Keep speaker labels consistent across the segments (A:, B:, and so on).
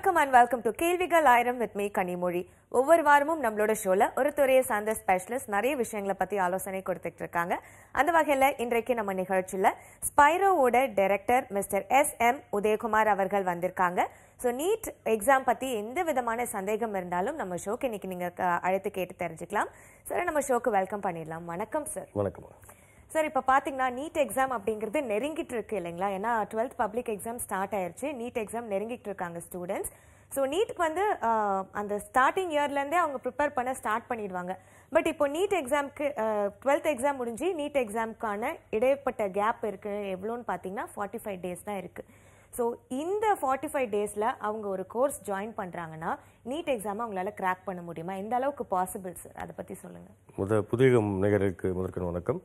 A: வணக்கம் and welcome to கேள்விகள் ஆயிரம் வித் மீ கனிமொழி ஒவ்வொரு வாரமும் நம்மளோட ஷோல ஒரு துறையை சார்ந்த ஸ்பெஷலிஸ்ட் நிறைய விஷயங்களை பத்தி ஆலோசனை கொடுத்துட்டு இருக்காங்க அந்த வகையில இன்றைக்கு நம்ம நிகழ்ச்சியில ஸ்பைரோவோட director mister S M Udayakumar அவர்கள் வந்திருக்காங்க ஸோ நீட் எக்ஸாம் பத்தி எந்த விதமான சந்தேகம் இருந்தாலும் நம்ம ஷோக்கு இன்னைக்கு நீங்க க- அழைத்து கேட்டு தெரிஞ்சுக்கலாம் சார் நம்ம ஷோக்கு வெல்கம் பண்ணிடலாம் வணக்கம் சார்
B: வணக்கம்
A: சார் இப்போ பார்த்தீங்கன்னா நீட் எக்ஸாம் அப்படிங்கிறது நெருங்கிட்டு இருக்கு இல்லைங்களா ஏன்னா டுவெல்த் பப்ளிக் எக்ஸாம் ஸ்டார்ட் ஆயிருச்சு நீட் எக்ஸாம் நெருங்கிட்டு இருக்காங்க ஸ்டூடெண்ட்ஸ் ஸோ நீட்டுக்கு வந்து ஆஹ், அந்த ஸ்டார்டிங் இயர்லேருந்தே அவங்க ப்ரிப்பேர் பண்ண ஸ்டார்ட் பண்ணிடுவாங்க பட் இப்போ நீட் எக்ஸாம்க்கு டுவெல்த் எக்ஸாம் முடிஞ்சு நீட் எக்ஸாம்க்கான இடைப்பட்ட கேப் இருக்கு எவ்வளோன்னு பார்த்தீங்கன்னா ஃபார்ட்டி ஃபைவ் டேஸ் தான் இருக்கு ஸோ இந்த ஃபார்ட்டி ஃபைவ் டேஸில் அவங்க ஒரு கோர்ஸ் ஜாயின் பண்ணுறாங்கன்னா நீட் எக்ஸாமை அவங்களால கிராக் பண்ண முடியுமா எந்த அளவுக்கு பாசிபிள் சார் அதை பற்றி சொல்லுங்கள்
B: முத புதியகம் நேயர்களுக்கு முதற்கன் வணக்கம்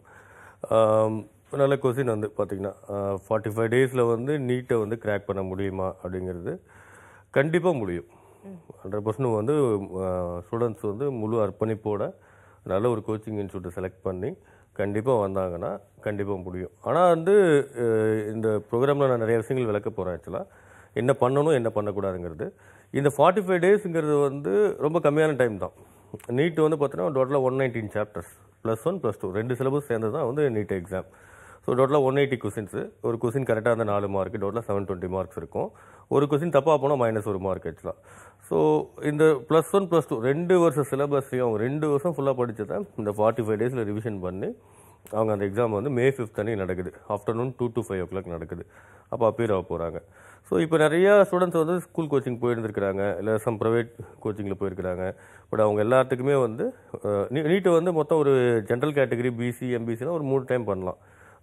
B: ஆம், நல்ல கொஸ்டின் வந்து பார்த்தீங்கன்னா ஃபார்ட்டி ஃபைவ் டேஸில் வந்து நீட்டை வந்து கிராக் பண்ண முடியுமா அப்படிங்கிறது கண்டிப்பாக முடியும் ஹண்ட்ரட் பர்சன்ட் வந்து ஸ்டூடெண்ட்ஸ் வந்து முழு அர்ப்பணிப்போட நல்ல ஒரு கோச்சிங் இன்ஸ்டியூட்டை செலக்ட் பண்ணி கண்டிப்பாக வந்தாங்கன்னா கண்டிப்பாக முடியும் ஆனால் வந்து அஹ், இந்த ப்ரோக்ராமில் நான் நிறைய விஷயங்கள் விளக்க போகிறேன் ஆக்சுவலாக என்ன பண்ணணும் என்ன பண்ணக்கூடாதுங்கிறது இந்த ஃபார்ட்டி ஃபைவ் டேஸுங்கிறது வந்து ரொம்ப கம்மியான டைம் தான் நீட் வந்து பார்த்தீங்கன்னா டோட்டலாக one nineteen chapters plus one plus two ரெண்டு சிலபஸ் சேர்ந்து தான் வந்து நீட் எக்ஸாம் ஸோ டோட்டலாக ஒன் எயிட்டி கொஸ்டின்ஸ் ஒரு கொஸ்டின் கரெக்டாக இருந்தால் நாலு மார்க் டோட்டலாக செவன் டுவெண்ட்டி மார்க்ஸ் இருக்கும் ஒரு கொஸ்டின் தப்பாக போனால் மைனஸ் ஒரு மார்க் ஆக்சுவலாக ஸோ இந்த ப்ளஸ் ஒன் ப்ளஸ் டூ ரெண்டு வருஷம் சிலபஸையும் அவங்க ரெண்டு வருஷம் ஃபுல்லாக படிச்சதை இந்த ஃபார்ட்டி ஃபைவ் டேஸில் ரிவிஷன் பண்ணி அவங்க அந்த எக்ஸாம் வந்து மே ஃபிஃப்த் அன்னைக்கு நடக்குது afternoon two to five o'clock நடக்குது அப்போ அப்பியர் ஆக போகிறாங்க ஸோ இப்போ நிறையா ஸ்டூடெண்ட்ஸ் வந்து ஸ்கூல் கோச்சிங் போயிருந்துருக்காங்க இல்லை சம் ப்ரைவேட் கோச்சிங்கில் போயிருக்கிறாங்க பட் அவங்க எல்லாத்துக்குமே வந்து நீட்டை வந்து மொத்தம் ஒரு ஜென்ரல் கேட்டகரி பிசி எம்பிசிலாம் ஒரு மூணு டைம் பண்ணலாம்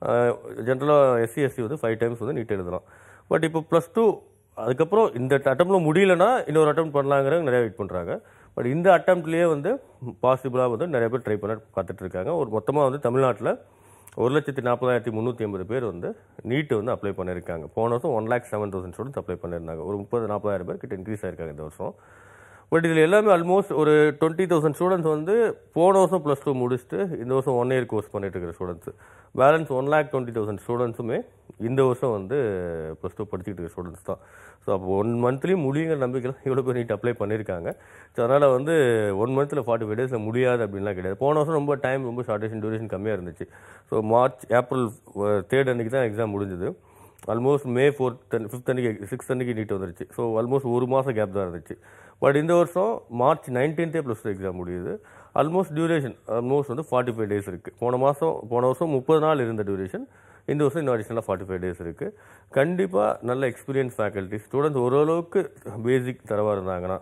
B: ஜென்ரலாக எஸ்சி எஸ்சி வந்து ஃபைவ் டைம்ஸ் வந்து நீட் எழுதலாம் பட் இப்போ ப்ளஸ் டூ அதுக்கப்புறம் இந்த அட்டம்ப்ட்ல முடியலன்னா இன்னொரு அட்டம் பண்ணலாங்கிறவங்க நிறைய வெயிட் பண்ணுறாங்க பட் இந்த அட்டம்ப்ட்லேயே வந்து பாசிபிளாக வந்து நிறைய பேர் ட்ரை பண்ண பார்த்துட்டு இருக்காங்க ஒரு மொத்தமாக வந்து தமிழ்நாட்டில் ஒரு லட்சத்தி நாற்பதாயிரத்தி முந்நூற்றி ஐம்பது பேர் வந்து நீட் வந்து அப்ளை பண்ணியிருக்காங்க போன வருஷம் one lakh seven thousand students apply பண்ணியிருந்தாங்க ஒரு முப்பது நாற்பதாயிரம் பேர் கிட்ட இன்க்ரீஸ் ஆயிருக்காங்க இந்த வருஷம் பட் இதில் எல்லாமே ஆல்மோஸ்ட் ஒரு டுவெண்ட்டி தௌசண்ட் ஸ்டூடெண்ட்ஸ் வந்து போன வருஷம் ப்ளஸ் டூ முடிச்சுட்டு இந்த வருஷம் ஒன் இயர் கோர்ஸ் பண்ணிட்டு இருக்கிற students balance one lakh twenty thousand ஸ்டூடெண்ட்ஸுமே இந்த வருஷம் வந்து ப்ளஸ் டூ படிச்சுட்டு இருக்கிற ஸ்டூடெண்ட்ஸ் தான் ஸோ அப்போ ஒன் மந்த்லேயும் முடியுங்கிற நம்பிக்கையில் இவ்வளோ பேர் நீட் அப்ளை பண்ணியிருக்காங்க ஸோ அதனால் வந்து ஒன் மந்த்தில் ஃபார்ட்டி ஃபைவ் டேஸில் முடியாது அப்படின்லாம் கிடையாது போன வருஷம் ரொம்ப டைம் ரொம்ப ஷார்டேஷன் டியூரேஷன் கம்மியாக இருந்துச்சு ஸோ மார்ச் ஏப்ரல் தேர்ட் அன்னைக்கு தான் எக்ஸாம் முடிஞ்சது ஆல்மோஸ்ட் மே ஃபோர்த் ஃபிஃப்த் அன்னைக்கு சிக்ஸ்த் அன்னைக்கு நீட் வந்துருச்சு ஸோ ஆல்மோஸ்ட் ஒரு மாதம் கேப் தான் இருந்துச்சு பட் இந்த வருஷம் மார்ச் நைன்டீன்த்தே ப்ளஸ் டூ எக்ஸாம் முடியுது ஆல்மோஸ்ட் டியூரேஷன் ஆல்மோஸ்ட் வந்து ஃபார்ட்டி ஃபைவ் டேஸ் இருக்குது போன மாதம் போன வருஷம் முப்பது நாள் இருந்த டியூரேஷன் இந்த வருஷம் இன்னும் அடிஷனலாக ஃபார்ட்டி ஃபைவ் டேஸ் இருக்குது கண்டிப்பாக நல்ல எக்ஸ்பீரியன்ஸ் ஃபேக்கல்ட்டி ஸ்டூடெண்ட்ஸ் ஓரளவுக்கு பேசிக் தரவாக இருந்தாங்கன்னா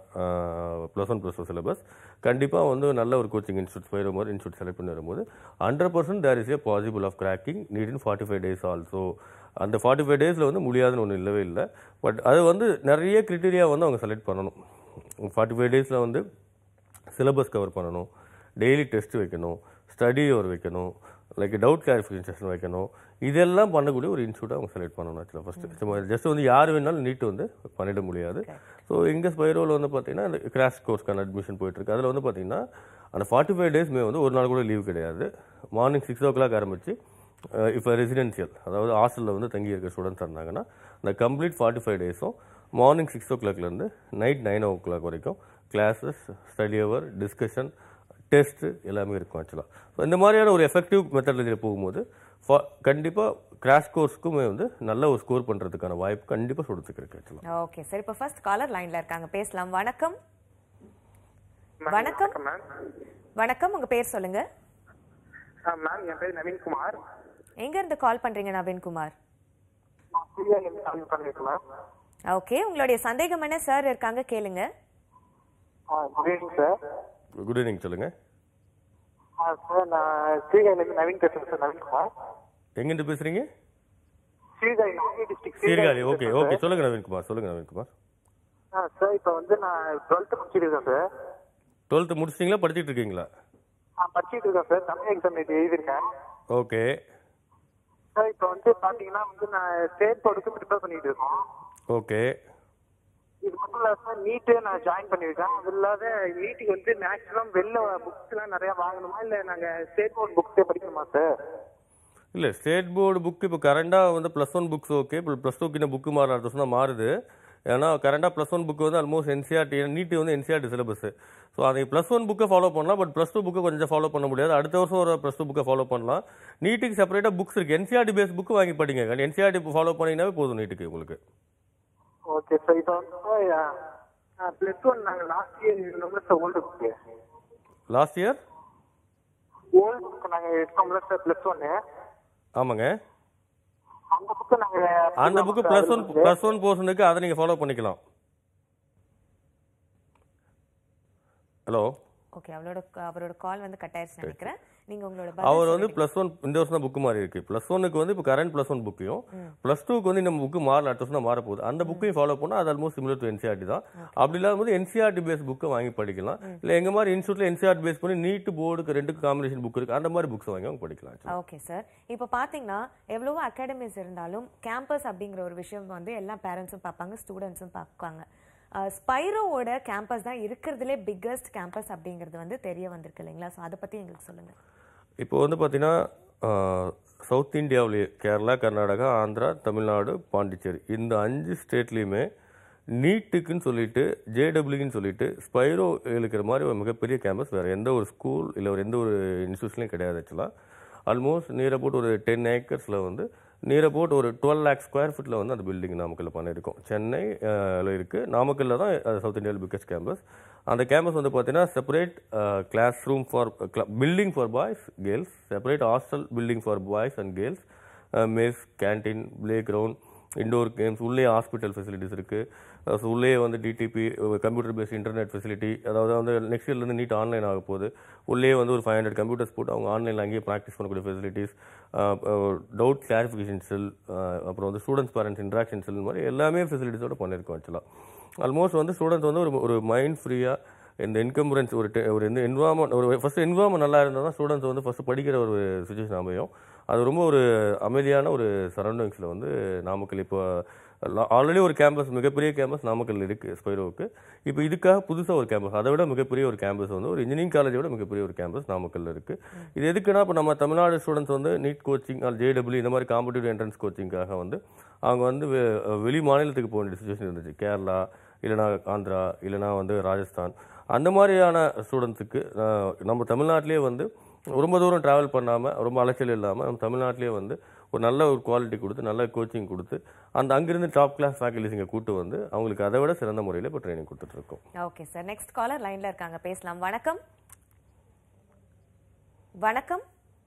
B: plus one plus two syllabus கண்டிப்பாக வந்து நல்ல ஒரு கோச்சிங் இன்ஸ்டியூட் போயிடும் வரும்போது இன்ஸ்டியூட் செலக்ட் பண்ணி வரும்போது hundred percent there is a possible of cracking NEET in forty five days also அந்த ஃபார்ட்டி ஃபைவ் டேஸில் வந்து முடியாதுன்னு ஒன்றும் இல்லவே இல்லை பட் அது வந்து நிறைய கிரிட்டீரியா வந்து அவங்க செலக்ட் பண்ணணும் ஃபார்ட்டி ஃபைவ் டேஸில் வந்து சிலபஸ் கவர் பண்ணணும் டெய்லி டெஸ்ட் வைக்கணும் ஸ்டடி ஒரு வைக்கணும் லைக் டவுட் கிளாரிஃபிகேஷன் செஷன் வைக்கணும் இதெல்லாம் பண்ணக்கூடிய ஒரு இன்ஸ்டியூட்டை அவங்க செலக்ட் பண்ணணும் ஆக்சுவலாக ஃபஸ்ட்டு ஜஸ்ட் வந்து யார் வேணாலும் நீட் வந்து பண்ணிட முடியாது ஸோ இங்கே ஸ்பைரோவில் வந்து பார்த்தீங்கன்னா இந்த கிராஷ் கோர்ஸ்க்கான அட்மிஷன் போயிட்டுருக்கு அதில் வந்து பார்த்தீங்கன்னா அந்த ஃபார்ட்டி ஃபைவ் டேஸ்மே வந்து ஒரு நாள் கூட லீவ் கிடையாது மார்னிங் சிக்ஸ் ஓ கிளாக் ஆரம்பிச்சு இப்போ ரெசிடென்ஷியல் அதாவது ஹாஸ்டலில் வந்து தங்கி இருக்க ஸ்டூடெண்ட்ஸ் இருந்தாங்கன்னா அந்த கம்ப்ளீட் ஃபார்ட்டி ஃபைவ் டேஸும் மார்னிங் சிக்ஸ் ஓ கிளாக்லேருந்து நைட் நைன் ஓ கிளாக் வரைக்கும் classes study hour discussion test எல்லாமே இருக்கும் ஆக்சுவலாக ஸோ இந்த மாதிரியான ஒரு எஃபெக்டிவ் மெத்தடாலஜியில் போகும்போது கண்டிப்பாக கிராஷ் கோர்ஸ்க்குமே வந்து நல்ல ஒரு ஸ்கோர் பண்ணுறதுக்கான வாய்ப்பு கண்டிப்பாக ஸ்டூடெண்ட்ஸுக்கு இருக்குது ஆக்சுவலாக
A: ஓகே சார் இப்போ ஃபர்ஸ்ட் காலர் லைன்ல இருக்காங்க பேசலாம் வணக்கம்
C: மேம்,
A: வணக்கம்.
C: மேம்
A: வணக்கம் உங்க பேர் சொல்லுங்க
C: ஆ, மேம் என் பேர் நவீன்குமார்
A: எங்க இருந்து கால் பண்றீங்க நவீன்குமார்
C: சிரியாலேருந்து கால் பண்ணிருக்கேன் மேம்
A: ஓகே உங்களுடைய சந்தேகம் என்ன சார் இருக்காங்க கேளுங்க
C: ah good evening sir
B: good evening சொல்லுங்கள்
C: ஆ சார் நான் சீர்காழிலேருந்து நவீன் பேசுகிறேன் சார் நவீன்குமார்
B: எங்கேருந்து பேசுகிறீங்க
C: Sirkazhi Nagai district
B: Sirkazhi okay okay சொல்லுங்கள் நவீன்குமார் சொல்லுங்கள் நவீன்குமார்
C: ஆ சார் இப்போ வந்து நான் டுவெல்த்து முடிச்சிருக்கேன் சார்
B: டுவெல்த்து முடிச்சிட்டிங்களா படிச்சிட்டு இருக்கீங்களா
C: ஆ படிச்சிட்டு இருக்கேன் சார் தமிழ் எக்ஸாம் நேற்று எழுதியிருக்கேன்
B: ஓகே
C: சார் இப்போ வந்து பார்த்தீங்கன்னா வந்து நான் ஸ்டேட் போர்டுக்கு ப்ரிப்பேர் பண்ணிட்டு இருக்கோம்
B: ஓகே
C: இது மட்டும் இல்ல சார் நீட்டு நான் ஜாயின் பண்ணியிருக்கேன் அது இல்லாத நீட்டுக்கு வந்து மேக்ஸிமம் வெளில புக்ஸ்லாம் நிறைய வாங்கணுமா இல்லை நாங்கள் ஸ்டேட் போர்டு புக்ஸே படிக்கணுமா சார்
B: இல்லை ஸ்டேட் போர்டு புக் இப்போ கரண்டாக வந்து ப்ளஸ் ஒன் புக்ஸ் ஓகே இப்போ ப்ளஸ் டூக்கு இன்னும் புக்கு மாற அடுத்த வருஷம் தான் மாறுது ஏன்னா கரண்டாக ப்ளஸ் ஒன் புக்கு வந்து ஆல்மோஸ்ட் என்சிஆர்டி நீட்டு வந்து என்சிஆர்டி சிலபஸ் ஸோ அதை ப்ளஸ் ஒன் புக்கை ஃபாலோ பண்ணலாம் பட் ப்ளஸ் டூ புக்கை கொஞ்சம் ஃபாலோ பண்ண முடியாது அடுத்த வருஷம் ஒரு ப்ளஸ் டூ புக்கை ஃபாலோ பண்ணலாம் நீட்டுக்கு செப்பரேட்டாக புக்ஸ் இருக்குது என்சிஆர்டி பேஸ் புக்கு வாங்கி படிங்க என்சிஆர்டி ஃபாலோ பண்ணிங்கனாவே போதும் நீட்டுக்கு உங்களுக்கு
C: ஓகே சார் இப்போ வந்து ப்ளஸ் ஒன் நாங்கள் லாஸ்ட் இயர் இருந்தோம்ல sir old book
B: last year
C: old book நாங்கள் எடுத்தோம்ல சார் ப்ளஸ் ஒன்னு
B: ஆமாங்க
C: அந்த புக்கு நாங்கள்
B: அந்த book plus one plus one போர்ஷனுக்கு அதை நீங்கள் ஃபாலோ பண்ணிக்கலாம் ஹலோ
A: ஓகே அவளோட அவரோட கால் வந்து கட் ஆயிடுச்சு நினைக்கிறேன் நீங்க உங்களோட
B: அவர்
A: பதில்
B: வந்து ப்ளஸ் ஒன் இந்த வருஷம் தான் புக்கு மாறி இருக்கு ப்ளஸ் ஒனுக்கு வந்து இப்போ கரண்ட் ப்ளஸ் ஒன் புக்கையும் ப்ளஸ் டூக்கு வந்து நம்ம புக்கு மாறல அடுத்த வருஷம் தான் மாற போகுது அந்த புக்கையும் ஃபாலோ பண்ணால் அது ஆல்மோஸ்ட் சிமிலர் டு என்சிஆர்டி தான் அப்படி இல்லாத போது என்சிஆர்டி பேஸ் புக்கை வாங்கி படிக்கலாம் இல்லை எங்க மாதிரி இன்ஸ்டியூட்ல என்சிஆர்டி பேஸ் பண்ணி நீட்டு போர்டுக்கு ரெண்டுக்கு காம்பினேஷன் புக் இருக்கு அந்த மாதிரி புக்ஸ் வாங்கி அவங்க படிக்கலாம்
A: ஓகே சார் இப்போ பார்த்தீங்கன்னா எவ்வளவோ அகாடமிஸ் இருந்தாலும் கேம்பஸ் அப்படிங்கிற ஒரு விஷயம் வந்து எல்லா பேரண்ட்ஸும் பார்ப்பாங்க ஸ்டூடெண்ட்ஸும் பார்ப்பாங்க ஸ்பைரோவோட கேம்பஸ் தான் இருக்கிறதுலே பிக்கஸ்ட் கேம்பஸ் அப்படிங்கிறது வந்து தெரிய வந்திருக்கு இல்லைங்களா ஸோ அதை பற்றி எங்களுக்கு சொல்லுங்கள்
B: இப்போ வந்து பார்த்தீங்கன்னா சவுத் இந்தியாவிலேயே கேரளா கர்நாடகா ஆந்திரா தமிழ்நாடு பாண்டிச்சேரி இந்த அஞ்சு ஸ்டேட்லேயுமே நீட்டுக்குன்னு சொல்லிட்டு ஜேடபிள்யூன்னு சொல்லிட்டு ஸ்பைரோ இருக்கிற மாதிரி ஒரு மிகப்பெரிய கேம்பஸ் வேறு எந்த ஒரு ஸ்கூல் இல்லை ஒரு எந்த ஒரு இன்ஸ்டியூஷன்லையும் கிடையாது ஆக்சுவலாக ஆல்மோஸ்ட் நியர் அபவுட் ஒரு டென் ஏக்கர்ஸில் வந்து நியர் அபவுட் ஒரு டுவெல் லேக் ஸ்கொயர் ஃபீட்டில் வந்து அந்த பில்டிங் நாமக்கல்ல பண்ணியிருக்கோம் சென்னை அஹ், இருக்குது நாமக்கல்ல தான் சவுத் இந்தியாவில் பிக்கஸ்ட் கேம்பஸ் அந்த கேம்பஸ் வந்து பார்த்தீங்கன்னா separate class room for building for boys girls separate hostel building for boys and girls mess canteen play ground indoor games உள்ளே ஹாஸ்பிட்டல் ஃபெசிலிட்டிஸ் இருக்குது ஸோ உள்ளே வந்து DTP computer based internet facility அதாவது வந்து next இயர்லேருந்து NEET online ஆக போகுது உள்ளே வந்து ஒரு ஃபைவ் ஹண்ட்ரட் கம்ப்யூட்டர்ஸ் போட்டு அவங்க ஆன்லைனில் அங்கேயே ப்ராக்டிஸ் பண்ணக்கூடிய ஃபெசிலிட்டிஸ் டவுட் கிளாரிஃபிகேஷன் செல் அப்புறம் வந்து ஸ்டூடெண்ட்ஸ் பேரண்ட்ஸ் இன்ட்ராக்ஷன் செல் மாதிரி எல்லாமே ஃபெசிலிட்டிஸோட பண்ணியிருக்கோம் ஆக்சுவலாக ஆல்மோஸ்ட் வந்து ஸ்டூடெண்ட்ஸ் வந்து ஒரு ஒரு மைண்ட் ஃப்ரீயாக இந்த இன்கம்பரன்ஸ் ஒரு te- ஒரு இந்த என்வாமெண்ட் ஒரு ஃபர்ஸ்ட் என்வாமெண்ட் நல்லா இருந்தால் தான் ஸ்டூடெண்ட்ஸ் வந்து ஃபர்ஸ்ட் படிக்கிற ஒரு சுச்சுவேஷன் அமையும் அது ரொம்ப ஒரு அமைதியான ஒரு சரௌண்டிங்ஸில் வந்து நாமக்கல் இப்போ ஆல்ரெடி ஒரு கேம்பஸ் மிகப்பெரிய கேம்பஸ் நாமக்கல் இருக்குது ஸ்பைரோவுக்கு இப்போ இதுக்காக புதுசாக ஒரு கேம்பஸ் அதை விட மிகப்பெரிய ஒரு கேம்பஸ் வந்து ஒரு இன்ஜினியரிங் காலேஜை விட மிகப்பெரிய ஒரு கேம்பஸ் நாமக்கல்ல இருக்குது இது எதுக்குன்னா இப்போ நம்ம தமிழ்நாடு ஸ்டூடெண்ட்ஸ் வந்து நீட் கோச்சிங் ஜேடபிள்யூ இந்த மாதிரி காம்படிட்டிவ் என்ட்ரன்ஸ் கோச்சிங்காக வந்து அவங்க வந்து வெ- வெளி மாநிலத்துக்கு போக வேண்டிய சுச்சுவேஷன் இருந்துச்சு கேரளா இல்லைனா ஆந்திரா இல்லைனா வந்து ராஜஸ்தான் அந்த மாதிரியான ஸ்டூடெண்ட்ஸுக்கு நம்ம தமிழ்நாட்டிலேயே வந்து ரொம்ப தூரம் ட்ராவல் பண்ணாமல் ரொம்ப அலைச்சல் இல்லாமல் நம்ம தமிழ்நாட்டிலேயே வந்து ஒரு நல்ல ஒரு குவாலிட்டி கொடுத்து நல்ல கோச்சிங் கொடுத்து அந்த அங்கிருந்து டாப் கிளாஸ் ஃபேக்கல்டிஸ் இங்கே கூட்டு வந்து அவங்களுக்கு அதை விட சிறந்த முறையில் இப்போ ட்ரைனிங் கொடுத்துட்ருக்கோம்
A: ஓகே சார் நெக்ஸ்ட் காலர் லைன்ல இருக்காங்க பேசலாம் வணக்கம் வணக்கம்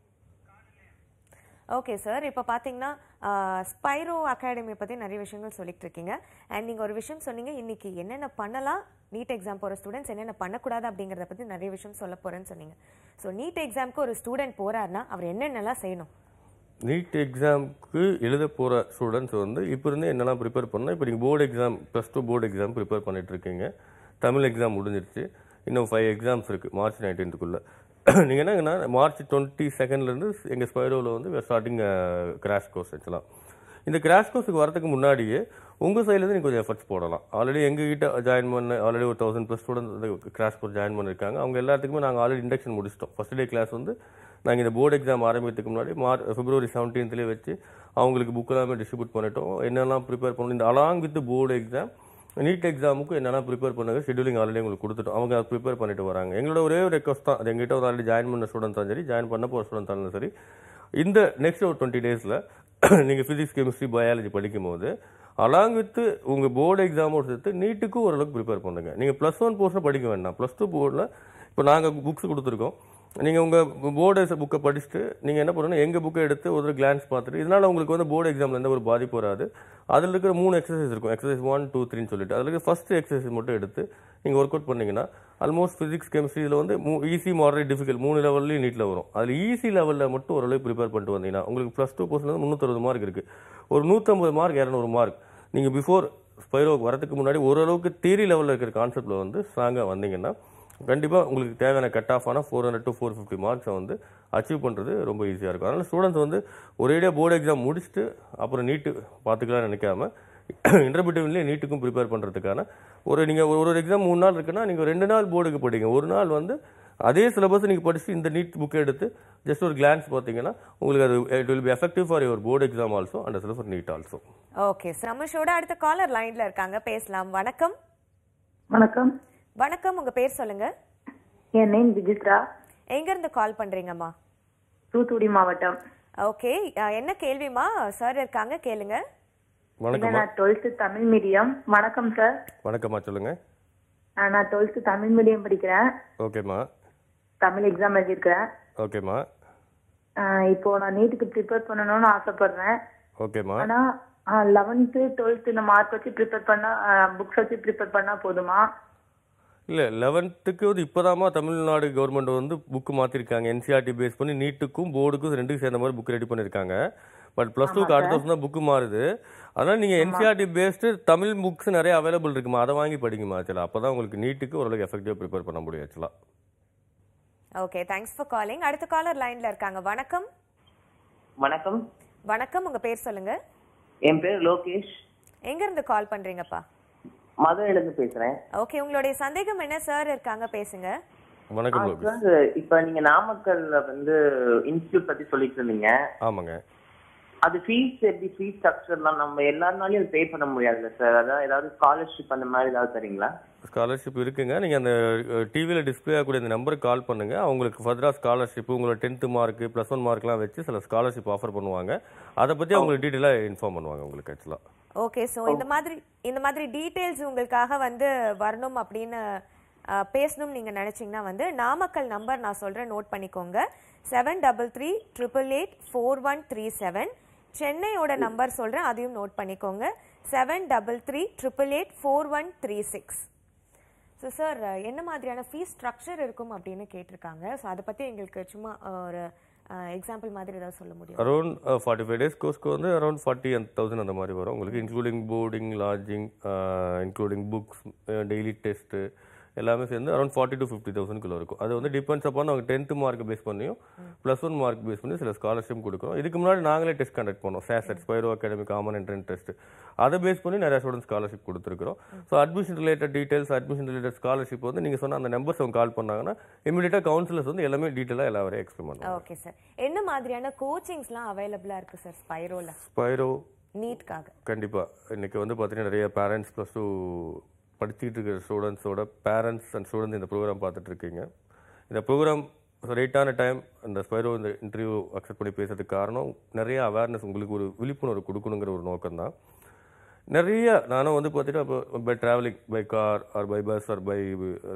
A: ஓகே சார் இப்போ பார்த்தீங்கன்னா ஸ்பைரோ அகாடமி பற்றி நிறைய விஷயங்கள் சொல்லிட்டு இருக்கீங்க அண்ட் நீங்கள் ஒரு விஷயம் சொன்னீங்க இன்னைக்கு என்னென்ன பண்ணலாம் நீட் எக்ஸாம் போகிற ஸ்டூடெண்ட்ஸ் என்னென்ன பண்ணக்கூடாது அப்படிங்கிறத பற்றி நிறைய விஷயம் சொல்ல போகிறேன்னு சொன்னீங்க ஸோ நீட் எக்ஸாம்க்கு ஒரு ஸ்டூடெண்ட் போறாருன்னா அவர் என்னென்னலாம் செய்யணும்
B: நீட் எக்ஸாம்க்கு எழுத போகிற ஸ்டூடெண்ட்ஸ் வந்து இப்போ இருந்து என்னெல்லாம் ப்ரிப்பேர் பண்ணால் இப்போ நீங்கள் board exam plus two board exam prepare பண்ணிட்டு இருக்கீங்க தமிழ் எக்ஸாம் முடிஞ்சிருச்சு இன்னும் ஃபைவ் எக்ஸாம்ஸ் இருக்குது மார்ச் நைன்டீன்த்துக்குள்ளே நீங்கள் என்னங்கன்னா மார்ச் டுவெண்ட்டி செகண்ட்லேருந்து எங்கள் ஸ்பைரோவில் வந்து ஸ்டார்டிங் கிராஷ் கோர்ஸ் வச்சலாம் இந்த கிராஷ் கோர்ஸுக்கு வரதுக்கு முன்னாடியே உங்கள் சைட்லேருந்து நீங்கள் கொஞ்சம் எஃபர்ட்ஸ் போடலாம் ஆல்ரெடி எங்ககிட்ட ஜாயின் பண்ண ஆல்ரெடி ஒரு தௌசண்ட் ப்ளஸ் ஸ்டூடெண்ட்ஸ் வந்து கிராஷ் கோர்ஸ் ஜாயின் பண்ணியிருக்காங்க அவங்க எல்லாத்துக்குமே நாங்கள் ஆல்ரெடி இண்டக்ஷன் முடிச்சிட்டோம் ஃபர்ஸ்ட் டே கிளாஸ் வந்து நாங்கள் இந்த போர்டு எக்ஸாம் ஆரம்பிக்கிறதுக்கு முன்னாடி மார்ச் பிப்ரவரி செவன்டீன்த்லேயே வச்சு அவங்களுக்கு புக் எல்லாமே டிஸ்ட்ரிபியூட் பண்ணிட்டோம் என்னெல்லாம் ப்ரிப்பேர் பண்ணணும் இந்த along with board exam NEET எக்ஸாமுக்கு என்னெல்லாம் ப்ரிப்பேர் பண்ணுங்க ஷெடியூலிங் ஆல்ரெடி உங்களுக்கு கொடுத்துட்டோம் அவங்க அதை ப்ரிப்பேர் பண்ணிட்டு வராங்க எங்களோட ஒரே ஒரு ரெக்வஸ்ட் தான் அது எங்கிட்ட ஒரு ஆல்ரெடி ஜாயின் பண்ண ஸ்டூடெண்ட்ஸ் தான் சரி ஜாயின் பண்ண போகிற ஸ்டூடெண்ட்ஸ் இருந்தாலும் சரி இந்த நெக்ஸ்ட் ஒரு டுவெண்ட்டி டேஸில் நீங்கள் ஃபிசிக்ஸ் கெமிஸ்ட்ரி பயாலஜி படிக்கும்போது அலாங் வித் உங்கள் போர்டு எக்ஸாமோடு சேர்த்து நீட்டுக்கும் ஓரளவுக்கு ப்ரிப்பேர் பண்ணுங்க நீங்கள் ப்ளஸ் ஒன் போர்ஷன் படிக்க வேண்டாம் ப்ளஸ் டூ போர்டில் இப்போ நாங்கள் புக்ஸ் கொடுத்துருக்கோம் நீங்கள் உங்கள் போர்டு புக்கை படிச்சுட்டு நீங்கள் என்ன பண்ணணும் எங்கள் புக்கை எடுத்து ஒரு கிளான்ஸ் பார்த்துட்டு இதனால் உங்களுக்கு வந்து போர்டு எக்ஸாமில் எந்த ஒரு பாதிப்பு வராது அதில் இருக்கிற மூணு எக்ஸசைஸ் இருக்கும் எக்ஸசைஸ் ஒன் டூ த்ரீன்னு சொல்லிட்டு அதில் இருக்கிற ஃபர்ஸ்ட் எக்ஸசைஸ் மட்டும் எடுத்து நீங்கள் ஒர்க் அவுட் பண்ணீங்கன்னா ஆல்மோஸ்ட் ஃபிசிக்ஸ் கெமிஸ்ட்ரியில் வந்து ஈஸி மாடரேட் டிஃபிகல்ட் மூணு லெவல்லையும் நீட்டில் வரும் அதில் ஈஸி லெவலில் மட்டும் ஓரளவு ப்ரிப்பேர் பண்ணிட்டு வந்தீங்கன்னா உங்களுக்கு ப்ளஸ் டூ போர்ஷன் வந்து முந்நூற்றறுபது மார்க் இருக்குது ஒரு நூற்றம்பது மார்க் இரநூறு மார்க் நீங்கள் பிஃபோர் ஸ்பைரோக்கு வரதுக்கு முன்னாடி ஓரளவுக்கு தியரி லெவலில் இருக்கிற கான்செப்டில் வந்து ஸ்ட்ராங்காக வந்தீங்கன்னா கண்டிப்பாக உங்களுக்கு தேவையான கட் ஆஃப் ஆனால் four hundred to four fifty மார்க்ஸை வந்து அச்சீவ் பண்ணுறது ரொம்ப ஈஸியாக இருக்கும் அதனால் ஸ்டூடெண்ட்ஸ் வந்து ஒரேடியாக போர்டு எக்ஸாம் முடிச்சுட்டு அப்புறம் நீட்டு பார்த்துக்கலாம்னு நினைக்காம இன்டர்பியூட்டிவ்லேயே நீட்டுக்கும் ப்ரிப்பேர் பண்ணுறதுக்கான ஒரு நீங்கள் ஒரு ஒரு எக்ஸாம் மூணு நாள் இருக்குன்னா நீங்கள் ரெண்டு நாள் போர்டுக்கு படிங்க ஒரு நாள் வந்து அதே சிலபஸ் நீங்கள் படிச்சு இந்த நீட் புக்கை எடுத்து ஜஸ்ட் ஒரு கிளான்ஸ் பார்த்தீங்கன்னா உங்களுக்கு அது it will be effective for your board exam also and as for NEET also
A: okay ரமேஷோட அடுத்த காலர் லைன்ல இருக்காங்க பேசலாம் வணக்கம்
D: வணக்கம்
A: வணக்கம் உங்க பேர் சொல்லுங்க
D: என் நேம் விஜித்ரா
A: எங்க இருந்து கால் பண்றீங்கம்மா
D: தூத்துக்குடி மாவட்டம்
A: ஓகே என்ன கேள்விமா சார் இருக்காங்க கேளுங்க
D: இல்ல
B: வணக்கம்மா
D: நான் டுவெல்த் தமிழ் மீடியம் வணக்கம் சார்
B: வணக்கம்மா சொல்லுங்கள்
D: ஆ, நான் டுவெல்த் தமிழ் மீடியம் படிக்கிறேன்
B: ஓகேம்மா
D: தமிழ் எக்ஸாம் எழுதியிருக்கிறேன்
B: ஓகேம்மா
D: ஆ, இப்போ நான் நீட்டுக்கு ப்ரிப்பேர் பண்ணணும்னு ஆசைப்படுறேன்
B: ஓகேம்மா
D: ஆனா லெவன்த்து டுவெல்த் இந்த மார்க் வச்சு ப்ரிப்பேர் பண்ணா புக்ஸ் வச்சு ப்ரிப்பேர் பண்ணா போதுமா
B: இல்லை லெவன்த்துக்கு வந்து இப்போதாம்மா தமிழ்நாடு கவர்மெண்ட் வந்து புக்கு மாற்றிருக்காங்க என்சிஆர்டி பேஸ் பண்ணி நீட்டுக்கும் போர்டுக்கும் ரெண்டுக்கும் சேர்ந்த மாதிரி புக் ரெடி பண்ணியிருக்காங்க பட் ப்ளஸ் டூக்கு அடுத்த வருஷம் தான் புக்கு மாறுது அதனால் நீங்கள் என்சிஆர்டி பேஸ்டு தமிழ் புக்ஸ் நிறைய அவைலபிள் இருக்குமா அதை வாங்கி படிக்குமா ஆக்சுவலாக அப்போ தான் உங்களுக்கு நீட்டுக்கு ஓரளவுக்கு எஃபெக்டிவாக ப்ரிப்பேர் பண்ண முடியும் ஆக்சுவலாக
A: ஓகே தேங்க்ஸ் ஃபார் காலிங் அடுத்த காலர் லைன்ல இருக்காங்க வணக்கம்
E: வணக்கம்
A: வணக்கம் உங்க பேர் சொல்லுங்க
E: என் பேர் லோகேஷ்
A: எங்க இருந்து கால் பண்றீங்கப்பா
E: மதுரையில இருந்து பேசுறேன்
A: ஓகே உங்களுடைய சந்தேகம் என்ன சார் இருக்காங்க பேசுங்க
B: வணக்கம் லோகேஷ்
E: சார் இப்ப நீங்க நாமக்கல்ல வந்து இன்ஸ்டியூட் பத்தி சொல்லிட்டு இருந்தீங்க
B: ஆமாங்க
E: அது ஃபீஸ் எப்படி ஃபீஸ் ஸ்ட்ரக்சர்லாம் நம்ம எல்லாருனாலையும் அது பே பண்ண முடியாதுல்ல சார் அதான் ஏதாவது ஸ்காலர்ஷிப் அந்த மாதிரி ஏதாவது தரீங்களா
B: ஸ்காலர்ஷிப் இருக்குங்க நீங்கள் அந்த டிவியில் டிஸ்பிளே ஆகக்கூடிய அந்த நம்பருக்கு கால் பண்ணுங்கள் அவங்களுக்கு ஃபர்தராக ஸ்காலர்ஷிப் உங்களோட டென்த்து மார்க்கு ப்ளஸ் ஒன் மார்க்லாம் வச்சு சில ஸ்காலர்ஷிப் ஆஃபர் பண்ணுவாங்க அதை பற்றி அவங்களுக்கு டீட்டெயிலாக இன்ஃபார்ம் பண்ணுவாங்க உங்களுக்கு ஆக்சுவலாக
A: ஓகே ஸோ இந்த மாதிரி இந்த மாதிரி டீட்டெயில்ஸ் உங்களுக்காக வந்து வரணும் அப்படின்னு அஹ், பேசணும் நீங்க நினைச்சீங்கன்னா வந்து நாமக்கல் நம்பர் நான் சொல்றேன் நோட் பண்ணிக்கோங்க seven double three triple eight four one three seven சென்னையோட நம்பர் சொல்றேன் அதையும் நோட் பண்ணிக்கோங்க seven double three triple eight four one three six so sir என்ன மாதிரியான ஃபீஸ் ஸ்ட்ரக்சர் இருக்கும் அப்படின்னு கேட்டிருக்காங்க ஸோ அதை பற்றி எங்களுக்கு சும்மா அஹ், ஒரு எக்ஸாம்பிள் மாதிரி ஏதாவது சொல்ல முடியும்
B: அரௌண்ட் ஃபார்ட்டி ஃபைவ் டேஸ் கோர்ஸ்க்கு வந்து அரௌண்ட் ஃபார்ட்டி தௌசண்ட் அந்த மாதிரி வரும் உங்களுக்கு including boarding lodging including books daily test எல்லாமே சேர்ந்து அரௌண்ட் ஃபார்ட்டி டு ஃபிஃப்டி தௌசண்ட்குள்ள இருக்கும் அது வந்து டிபெண்ட்ஸ் அப்பான் அவங்க டென்த்து மார்க் பேஸ் பண்ணியும் ப்ளஸ் ஒன் மார்க் பேஸ் பண்ணி சில ஸ்காலர்ஷிப் கொடுக்குறோம் இதுக்கு முன்னாடி நாங்களே டெஸ்ட் கண்டக்ட் பண்ணோம் சேசட் Spiro academy common entrance test அதை பேஸ் பண்ணி நிறைய ஸ்டூடெண்ட் ஸ்காலர்ஷிப் கொடுத்துருக்கோம் so admission related details admission related scholarship வந்து நீங்கள் சொன்ன அந்த நம்பர்ஸ் அவங்க கால் பண்ணாங்கன்னா இமீடியட்டாக கவுன்சிலர்ஸ் வந்து எல்லாமே டீட்டெயிலாக எல்லா வரையும் எக்ஸ்பிளைன் பண்ணுவாங்க
A: ஓகே சார் என்ன மாதிரியான கோச்சிங்ஸ்லாம் அவைலபிளா இருக்கு சார் ஸ்பைரோல
B: ஸ்பைரோ
A: நீட்காக
B: கண்டிப்பாக இன்னைக்கு வந்து பார்த்தீங்கன்னா நிறைய பேரண்ட்ஸ் ப்ளஸ் டூ படிச்சுட்டு இருக்கிற ஸ்டூடெண்ட்ஸோட பேரண்ட்ஸ் அண்ட் ஸ்டூடெண்ட்ஸ் இந்த ப்ரோக்ராம் பார்த்துட்டு இருக்கீங்க இந்த ப்ரோக்ராம் ரைட்டான டைம் இந்த ஸ்பைரோ இந்த இன்டர்வியூ அக்செப்ட் பண்ணி பேசுறதுக்கு காரணம் நிறைய அவேர்னஸ் உங்களுக்கு ஒரு விழிப்புணர்வு கொடுக்கணுங்கிற ஒரு நோக்கம் தான் நிறைய நானும் வந்து பார்த்தீங்கன்னா இப்போ by travelling by car or by bus or by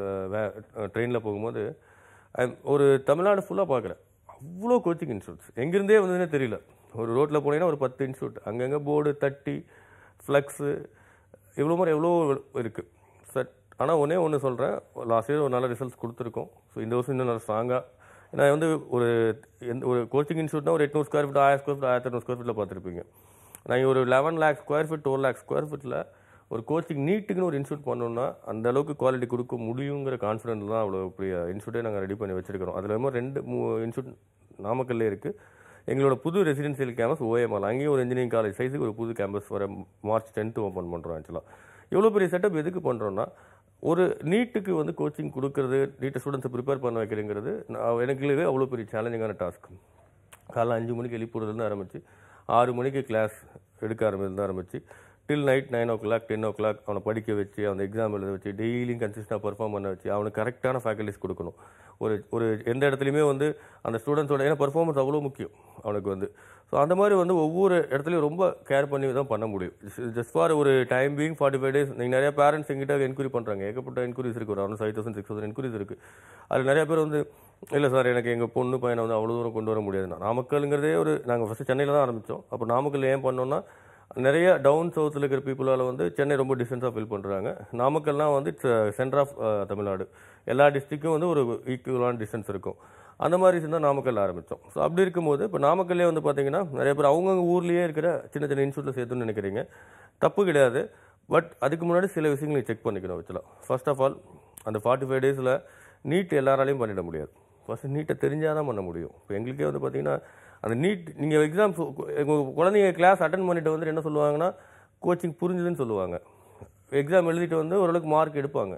B: ட்ரெயினில் போகும்போது I'm ஒரு தமிழ்நாடு ஃபுல்லாக பார்க்குறேன் அவ்வளோ கோச்சிங் இன்ஸ்டியூட்ஸ் எங்கேருந்தே வந்ததுன்னே தெரியல ஒரு ரோட்டில் போனீங்கன்னா ஒரு பத்து இன்ஸ்டியூட் அங்கங்கே போர்டு தட்டி ஃப்ளக்ஸு இவ்வளோ மாதிரி எவ்வளோ இருக்குது சார் ஆனால் ஒன்றே ஒன்று சொல்கிறேன் லாஸ்ட் இயர் ஒரு நல்ல ரிசல்ட்ஸ் கொடுத்துருக்கோம் ஸோ இந்த வருஷம் இன்னும் நல்லா ஸ்ட்ராங்காக நான் வந்து ஒரு எந்த ஒரு கோச்சிங் இன்ஸ்டியூட்னா ஒரு எட்நூறு ஸ்கொயர் ஃபீட் ஆயிரம் ஸ்கொயர் ஃபீட் ஆயிரத்தி இரநூறு ஸ்கொயர் ஃபீட்டில் பார்த்துருப்பீங்க நான் இங்க ஒரு eleven lakh square feet twelve lakh square ஃபீட்டில் ஒரு கோச்சிங் நீட்டுக்குன்னு ஒரு இன்ஸ்டியூட் பண்ணோம்னா அந்த அளவுக்கு குவாலிட்டி கொடுக்க முடியுங்கிற கான்ஃபிடென்ட் தான் அவ்வளோ பெரிய இன்ஸ்டியூட்டே நாங்கள் ரெடி பண்ணி வச்சிருக்கிறோம் அதில் இல்லாமல் ரெண்டு மூ இன்ஸ்டியூட் நாமக்கல்லே இருக்குது எங்களோட புது ரெசிடென்சியல் கேம்பஸ் ஓஎம்ஆர் அங்கேயும் ஒரு இன்ஜினியரிங் காலேஜ் சைஸுக்கு ஒரு புது கேம்பஸ் வர மார்ச் டென்த்து ஓப்பன் பண்ணுறோம் ஆக்சுவலாக இவ்வளோ பெரிய செட்டப் எதுக்கு பண்ணுறோன்னா ஒரு நீட்டுக்கு வந்து கோச்சிங் கொடுக்கறது நீட்டை ஸ்டூடெண்ட்ஸை ப்ரிப்பேர் பண்ண வைக்கிறேங்கிறது நான் எனக்கு இது அவ்வளோ பெரிய சேலஞ்சிங்கான டாஸ்க் காலைல அஞ்சு மணிக்கு எழுப்புறதுலேருந்து ஆரம்பிச்சு ஆறு மணிக்கு கிளாஸ் எடுக்க ஆரம்பிச்சிருந்து ஆரம்பிச்சு till night nine o'clock ten o'clock அவனை படிக்க வச்சு அவனை எக்ஸாம் எழுத வச்சு டெய்லியும் கன்சிஸ்டாக பர்ஃபார்ம் பண்ண வச்சு அவனுக்கு கரெக்டான ஃபேக்கல்டிஸ் கொடுக்கணும் ஒரு ஒரு எந்த இடத்துலையுமே வந்து அந்த ஸ்டூடெண்ட்ஸோட ஏன்னா பர்ஃபார்மன்ஸ் அவ்வளோ முக்கியம் அவனுக்கு வந்து ஸோ அந்த மாதிரி வந்து ஒவ்வொரு இடத்துலையும் ரொம்ப கேர் பண்ணி தான் பண்ண முடியும் ஜஸ்ட் ஃபார் ஒரு time being forty five days நீங்கள் நிறைய பேரண்ட்ஸ் எங்கிட்ட என்கொயரி பண்ணுறாங்க ஏகப்பட்ட என்கொயரிஸ் இருக்குது ஒரு around five thousand six thousand enquiries இருக்குது அதில் நிறைய பேர் வந்து இல்லை சார் எனக்கு எங்கள் பொண்ணு பையனை வந்து அவ்வளோ தூரம் கொண்டு வர முடியாது நாமக்கல்ங்கிறதே ஒரு நாங்கள் ஃபஸ்ட்டு சென்னையில் தான் ஆரம்பித்தோம் அப்போ நாமக்கல் ஏன் பண்ணோம்னா நிறைய டவுன் சவுத்தில் இருக்கிற பீப்புளால் வந்து சென்னை ரொம்ப டிஸ்டன்ஸாக ஃபீல் பண்ணுறாங்க நாமக்கல்னால் வந்து சென்டர் ஆஃப் தமிழ்நாடு எல்லா டிஸ்ட்ரிக்கும் வந்து ஒரு ஈக்குவலான டிஸ்டன்ஸ் இருக்கும் அந்த மாதிரி இருந்தால் நாமக்கல் ஆரம்பித்தோம் ஸோ அப்படி இருக்கும்போது இப்போ நாமக்கல்லே வந்து பார்த்தீங்கன்னா நிறைய பேர் அவங்கவுங்க ஊர்லேயே இருக்கிற சின்ன சின்ன இன்ஸ்டியூட்டில் சேர்த்துன்னு நினைக்கிறீங்க தப்பு கிடையாது பட் அதுக்கு முன்னாடி சில விஷயங்களை செக் பண்ணிக்கணும் வச்சுலாம் ஃபர்ஸ்ட் ஆஃப் ஆல் அந்த ஃபார்ட்டி ஃபைவ் டேஸில் நீட் எல்லாராலையும் பண்ணிட முடியாது ஃபர்ஸ்ட் நீட்டை தெரிஞ்சால் தான் பண்ண முடியும் இப்போ எங்களுக்கே வந்து பார்த்தீங்கன்னா அந்த நீட் நீங்கள் எக்ஸாம் உங்கள் குழந்தைங்க கிளாஸ் அட்டன் பண்ணிட்டு வந்து என்ன சொல்லுவாங்கன்னா கோச்சிங் புரிஞ்சுதுன்னு சொல்லுவாங்க எக்ஸாம் எழுதிட்டு வந்து ஓரளவுக்கு மார்க் எடுப்பாங்க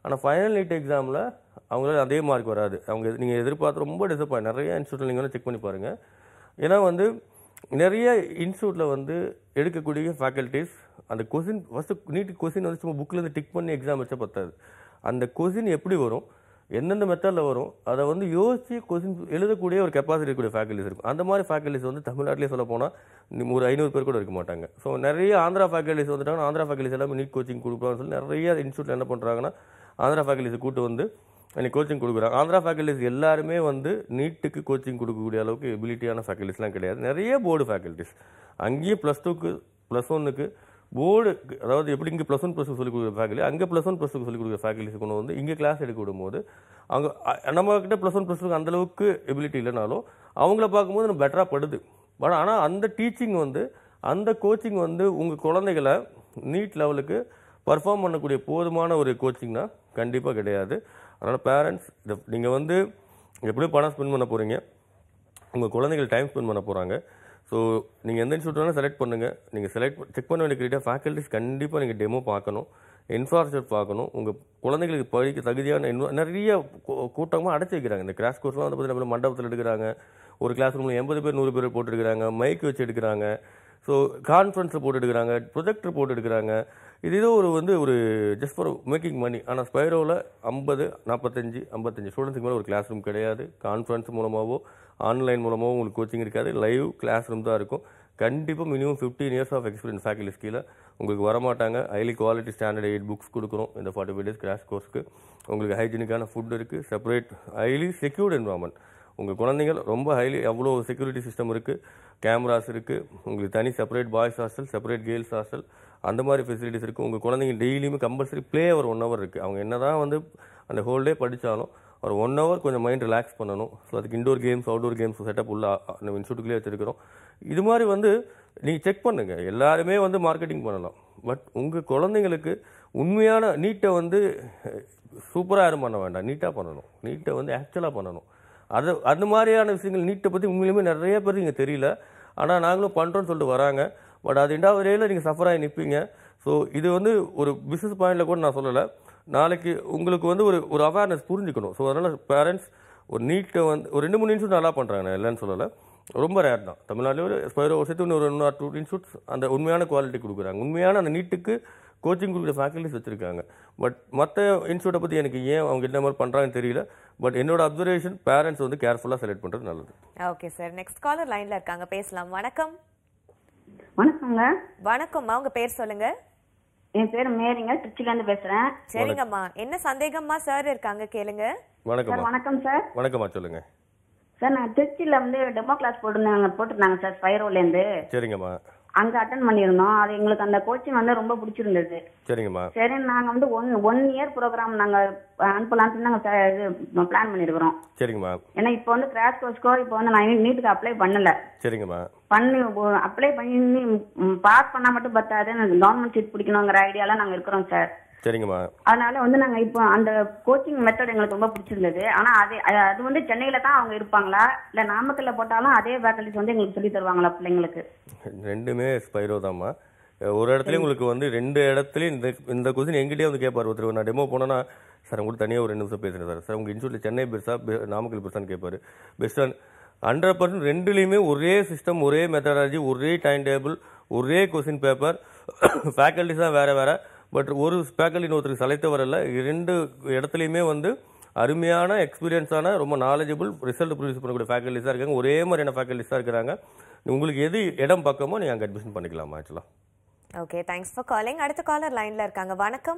B: ஆனால் ஃபைனல் நீட் எக்ஸாமில் அவங்களால அதே மார்க் வராது அவங்க நீங்கள் எதிர்பார்த்து ரொம்ப டிசப்பாயின் நிறைய இன்ஸ்டியூட்டில் நீங்கள் வந்து செக் பண்ணி பாருங்கள் ஏன்னா வந்து நிறைய இன்ஸ்டியூட்டில் வந்து எடுக்கக்கூடிய ஃபேக்கல்ட்டிஸ் அந்த கொஸ்டின் ஃபஸ்ட்டு நீட் கொஸ்டின் வந்து சும்மா புக்கில் இருந்து டிக் பண்ணி எக்ஸாம் வச்சா பத்தாது அந்த கொஸ்டின் எப்படி வரும் எந்தெந்த மெத்தடில் வரும் அதை வந்து யோசிச்சு கொஸ்டின் எழுதக்கூடிய ஒரு கெப்பாசிட்டி இருக்கக்கூடிய ஃபேக்கல்ட்டிஸ் இருக்கும் அந்த மாதிரி ஃபேக்கல்ட்டிஸ் வந்து தமிழ்நாட்டிலே சொல்ல போனால் ஒரு ஐநூறு பேர் கூட இருக்க மாட்டாங்க ஸோ நிறைய ஆந்திரா ஃபேக்கல்ட்டிஸ் வந்துட்டாங்கன்னா ஆந்திரா ஃபேக்கல்ட்டிஸ் எல்லாமே நீட் கோச்சிங் கொடுப்பாங்கன்னு சொல்லி நிறைய இன்ஸ்டியூட்டில் என்ன பண்ணுறாங்கன்னா ஆந்திரா ஃபேக்கல்ட்டிஸை கூட்டு வந்து எனக்கு கோச்சிங் கொடுக்குறாங்க ஆந்திரா ஃபேக்கல்ட்டிஸ் எல்லாருமே வந்து நீட்டுக்கு கோச்சிங் கொடுக்கக்கூடிய அளவுக்கு எபிலிட்டியான ஃபேக்கல்ட்டிஸ்லாம் கிடையாது நிறைய போர்டு ஃபேக்கல்ட்டிஸ் அங்கேயும் ப்ளஸ் டூக்கு ப்ளஸ் ஒன்னுக்கு போர்டு அதாவது எப்படி இங்கே ப்ளஸ் ஒன் ப்ளஸ் டூ சொல்லிக் கொடுக்குற ஃபேக்கல்ட்டி அங்கே ப்ளஸ் ஒன் ப்ளஸ் டூ சொல்லிக் கொடுக்குற ஃபேக்கல்ட்டிஸ் கொண்டு வந்து இங்கே கிளாஸ் எடுக்க விடும்போது அவங்க அ- நம்ம கிட்ட ப்ளஸ் ஒன் ப்ளஸ் டூ அந்த அளவுக்கு எபிலிட்டி இல்லைனாலும் அவங்கள பார்க்கும்போது நம்ம பெட்டராக படுது பட் ஆனால் அந்த டீச்சிங் வந்து அந்த கோச்சிங் வந்து உங்கள் குழந்தைகளை நீட் லெவலுக்கு பர்ஃபார்ம் பண்ணக்கூடிய போதுமான ஒரு கோச்சிங்னா கண்டிப்பாக கிடையாது அதனால் பேரண்ட்ஸ் இதை நீங்கள் வந்து எப்படியும் பணம் ஸ்பெண்ட் பண்ண போகிறீங்க உங்கள் குழந்தைகள் டைம் ஸ்பெண்ட் பண்ண போகிறாங்க ஸோ நீங்கள் எந்த இன்ஸ்டியூட் வேணாலும் செலக்ட் பண்ணுங்கள் நீங்கள் செலக்ட் செக் பண்ண வேண்டிய கிரிட்டா ஃபேக்கல்ட்டிஸ் கண்டிப்பாக நீங்கள் டெமோ பார்க்கணும் இன்ஃப்ராஸ்ட்ரக்சர் பார்க்கணும் உங்கள் குழந்தைகளுக்கு படிக்க தகுதியான இன்னும் நிறைய கூ- கூட்டமாக அடைச்சி வைக்கிறாங்க இந்த கிளாஸ் கோர்ஸ்லாம் வந்து பார்த்தீங்கன்னா மண்டபத்தில் எடுக்கிறாங்க ஒரு கிளாஸ் ரூமில் எண்பது பேர் நூறு பேர் போட்டு எடுக்கிறாங்க மைக் வச்சு எடுக்கிறாங்க ஸோ கான்ஃபரன்ஸில் போட்டு எடுக்கிறாங்க ப்ரொஜெக்டர் போட்டு எடுக்கிறாங்க இது ஏதோ ஒரு வந்து ஒரு ஜஸ்ட் ஃபார் மேக்கிங் மணி ஆனால் ஸ்பைரோவில் ஐம்பது நாற்பத்தஞ்சு ஐம்பத்தஞ்சு ஸ்டூடெண்ட்ஸுக்கு மேலே ஒரு கிளாஸ் ரூம் கிடையாது கான்ஃபரன்ஸ் மூலமாகவோ ஆன்லைன் மூலமாகவோ உங்களுக்கு கோச்சிங் இருக்காது லைவ் கிளாஸ் ரூம் தான் இருக்கும் கண்டிப்பாக minimum fifteen years of experience faculties கீழே உங்களுக்கு வரமாட்டாங்க highly quality standard eight books கொடுக்குறோம் இந்த ஃபார்ட்டி ஃபைவ் டேஸ் கிராஷ் கோர்ஸ்க்கு உங்களுக்கு ஹைஜீனிக்கான ஃபுட் இருக்குது செப்பரேட் ஹைலி செக்யூர்ட் என்வரான்மெண்ட் உங்கள் குழந்தைகள் ரொம்ப ஹைலி அவ்வளோ செக்யூரிட்டி சிஸ்டம் இருக்குது கேமராஸ் இருக்குது உங்களுக்கு தனி separate boys hostel separate girls hostel அந்த மாதிரி ஃபெசிலிட்டிஸ் இருக்குது உங்கள் குழந்தைங்க டெய்லியுமே கம்பல்சரி ப்ளே ஒரு ஒன் ஹவர் இருக்குது அவங்க என்ன தான் வந்து அந்த ஹோல் டே படித்தாலும் ஒரு ஒன் ஹவர் கொஞ்சம் மைண்ட் ரிலாக்ஸ் பண்ணணும் ஸோ அதுக்கு indoor games outdoor games setup உள்ள அ- நம்ம இன்ஸ்டியூட்டுக்குள்ளே வச்சிருக்கிறோம் இது மாதிரி வந்து நீங்கள் செக் பண்ணுங்கள் எல்லாருமே வந்து மார்க்கெட்டிங் பண்ணலாம் பட் உங்கள் குழந்தைங்களுக்கு உண்மையான நீட்டை வந்து சூப்பராக யாரும் பண்ண வேண்டாம் நீட்டாக பண்ணணும் நீட்டை வந்து ஆக்சுவலாக பண்ணணும் அது அந்த மாதிரியான விஷயங்கள் நீட்டை பற்றி உண்மையிலுமே நிறைய பேருக்கு இங்கே தெரியல ஆனால் நாங்களும் பண்ணுறோன்னு சொல்லிட்டு வராங்க பட் அது ரெண்டாவது வரையில் நீங்கள் சஃபர் ஆகி நிற்பீங்க ஸோ இது வந்து ஒரு பிஸ்னஸ் பாயிண்டில் கூட நான் சொல்லலை நாளைக்கு உங்களுக்கு வந்து ஒரு ஒரு அவேர்னஸ் புரிஞ்சுக்கணும் ஸோ அதனால் பேரண்ட்ஸ் ஒரு நீட்டை வந்து ஒரு ரெண்டு மூணு இன்ஸ்டியூட் நல்லா பண்ணுறாங்க நான் இல்லைன்னு சொல்லலை ரொம்ப ரேர் தான் தமிழ்நாட்டிலே ஒரு ஸ்பைரோ சேர்த்து இன்னும் ஒரு ஒன் ஆர் டூ இன்ஸ்டியூட்ஸ் அந்த உண்மையான குவாலிட்டி கொடுக்குறாங்க உண்மையான அந்த நீட்டுக்கு கோச்சிங் கொடுக்குற ஃபேக்கல்ட்டிஸ் வச்சுருக்காங்க பட் மற்ற இன்ஸ்டியூட்டை பற்றி எனக்கு ஏன் அவங்க என்ன மாதிரி பண்ணுறாங்கன்னு தெரியல பட் என்னோட அப்சர்வேஷன் பேரண்ட்ஸ் வந்து கேர்ஃபுல்லாக செலக்ட் பண்ணுறது நல்லது
A: ஓகே சார் நெக்ஸ்ட் காலர் லைன்ல இருக்காங்க பேசலாம் வணக்கம்
D: வணக்கங்க
A: வணக்கம்மா உங்க பேர் சொல்லுங்க
D: என் பேர் மேரிங்க திருச்சில இருந்து பேசுறேன்
A: சரிங்கம்மா என்ன சந்தேகம்மா சார் இருக்காங்க கேளுங்க
B: வணக்கம்மா
D: வணக்கம் சார்
B: வணக்கம்மா சொல்லுங்கள்
D: சார் நான் திருச்சியில வந்து டெமோ கிளாஸ் போட்டுருந்தாங்க போட்டிருந்தாங்க சார் ஸ்பைரோல இருந்து
B: சரிங்கம்மா
D: அங்க அட்டன் பண்ணியிருந்தோம் அது எங்களுக்கு அந்த கோச்சிங் வந்து ரொம்ப பிடிச்சிருந்தது
B: சரிங்கம்மா
D: சரி நாங்க வந்து ஒன் ஒன் இயர் ப்ரோக்ராம் நாங்க அனுப்பலாம்னு நாங்க ச- இது பிளான் பண்ணிருக்கிறோம்
B: சரிங்கம்மா
D: ஏன்னா இப்போ வந்து கிராஷ் கோர்ஸ்க்கோ இப்போ வந்து நான் நீட்டுக்கு அப்ளை பண்ணல
B: சரிங்கம்மா
D: பண்ணி அப்ளை பண்ணி பாஸ் பண்ணா மட்டும் பத்தாது கவர்மெண்ட் சீட் பிடிக்கணுங்கிற ஐடியால நாங்க இருக்கிறோம் சார்
B: சரிங்கம்மா
D: அதனால வந்து நாங்க இப்போ அந்த கோச்சிங் மெத்தட் எங்களுக்கு ரொம்ப பிடிச்சிருந்தது ஆனா அது அது- அது வந்து சென்னையில தான் அவங்க இருப்பாங்களா இல்ல நாமக்கல்ல போட்டாலும் அதே ஃபேக்கல்டிஸ் வந்து எங்களுக்கு சொல்லி தருவாங்களா பிள்ளைங்களுக்கு
B: ரெண்டுமே ஸ்பைரோ தாம்மா ஒரு இடத்துலயும் உங்களுக்கு வந்து ரெண்டு இடத்துலயும் இந்த இந்த கொஸ்டின் எங்கிட்டே வந்து கேட்பார் ஒருத்தர் நான் டெமோ போனேன்னா சார் உங்களுக்கு தனியாக ஒரு ரெண்டு நிமிஷம் பேசுகிறேன் சார் சார் உங்கள் இன்ஸ்டியூட்டில் சென்னை பெருசா பெ- நாமக்கல் பெருசான்னு கேட்பாரு பெஸ்ட் ஹண்ட்ரட் பர்சன்ட் ரெண்டுலேயுமே ஒரே சிஸ்டம் ஒரே மெத்தடாலஜி ஒரே டைம் டேபிள் ஒரே கொஸ்டின் பேப்பர் ஃபேக்கல்டிஸ் தான் வேறு வேறு பட் ஒரு ஃபேக்கல்டி ஒருத்தருக்கு சலைத்து வரல ரெண்டு இடத்துலையுமே வந்து அருமையான எக்ஸ்பீரியன்ஸான ரொம்ப நாலேஜபிள் ரிசல்ட் ப்ரொடியூஸ் பண்ணக்கூடிய ஃபேக்கல்டிஸாக இருக்காங்க ஒரே மாதிரியான ஃபேக்கல்டிஸ் தான் இருக்கிறாங்க உங்களுக்கு எது இடம் பக்கமோ நீங்கள் அங்கே அட்மிஷன் பண்ணிக்கலாமா ஆக்சுவலாக
A: ஓகே தேங்க்ஸ் ஃபார் காலிங் அடுத்த காலர் லைன்ல இருக்காங்க வணக்கம்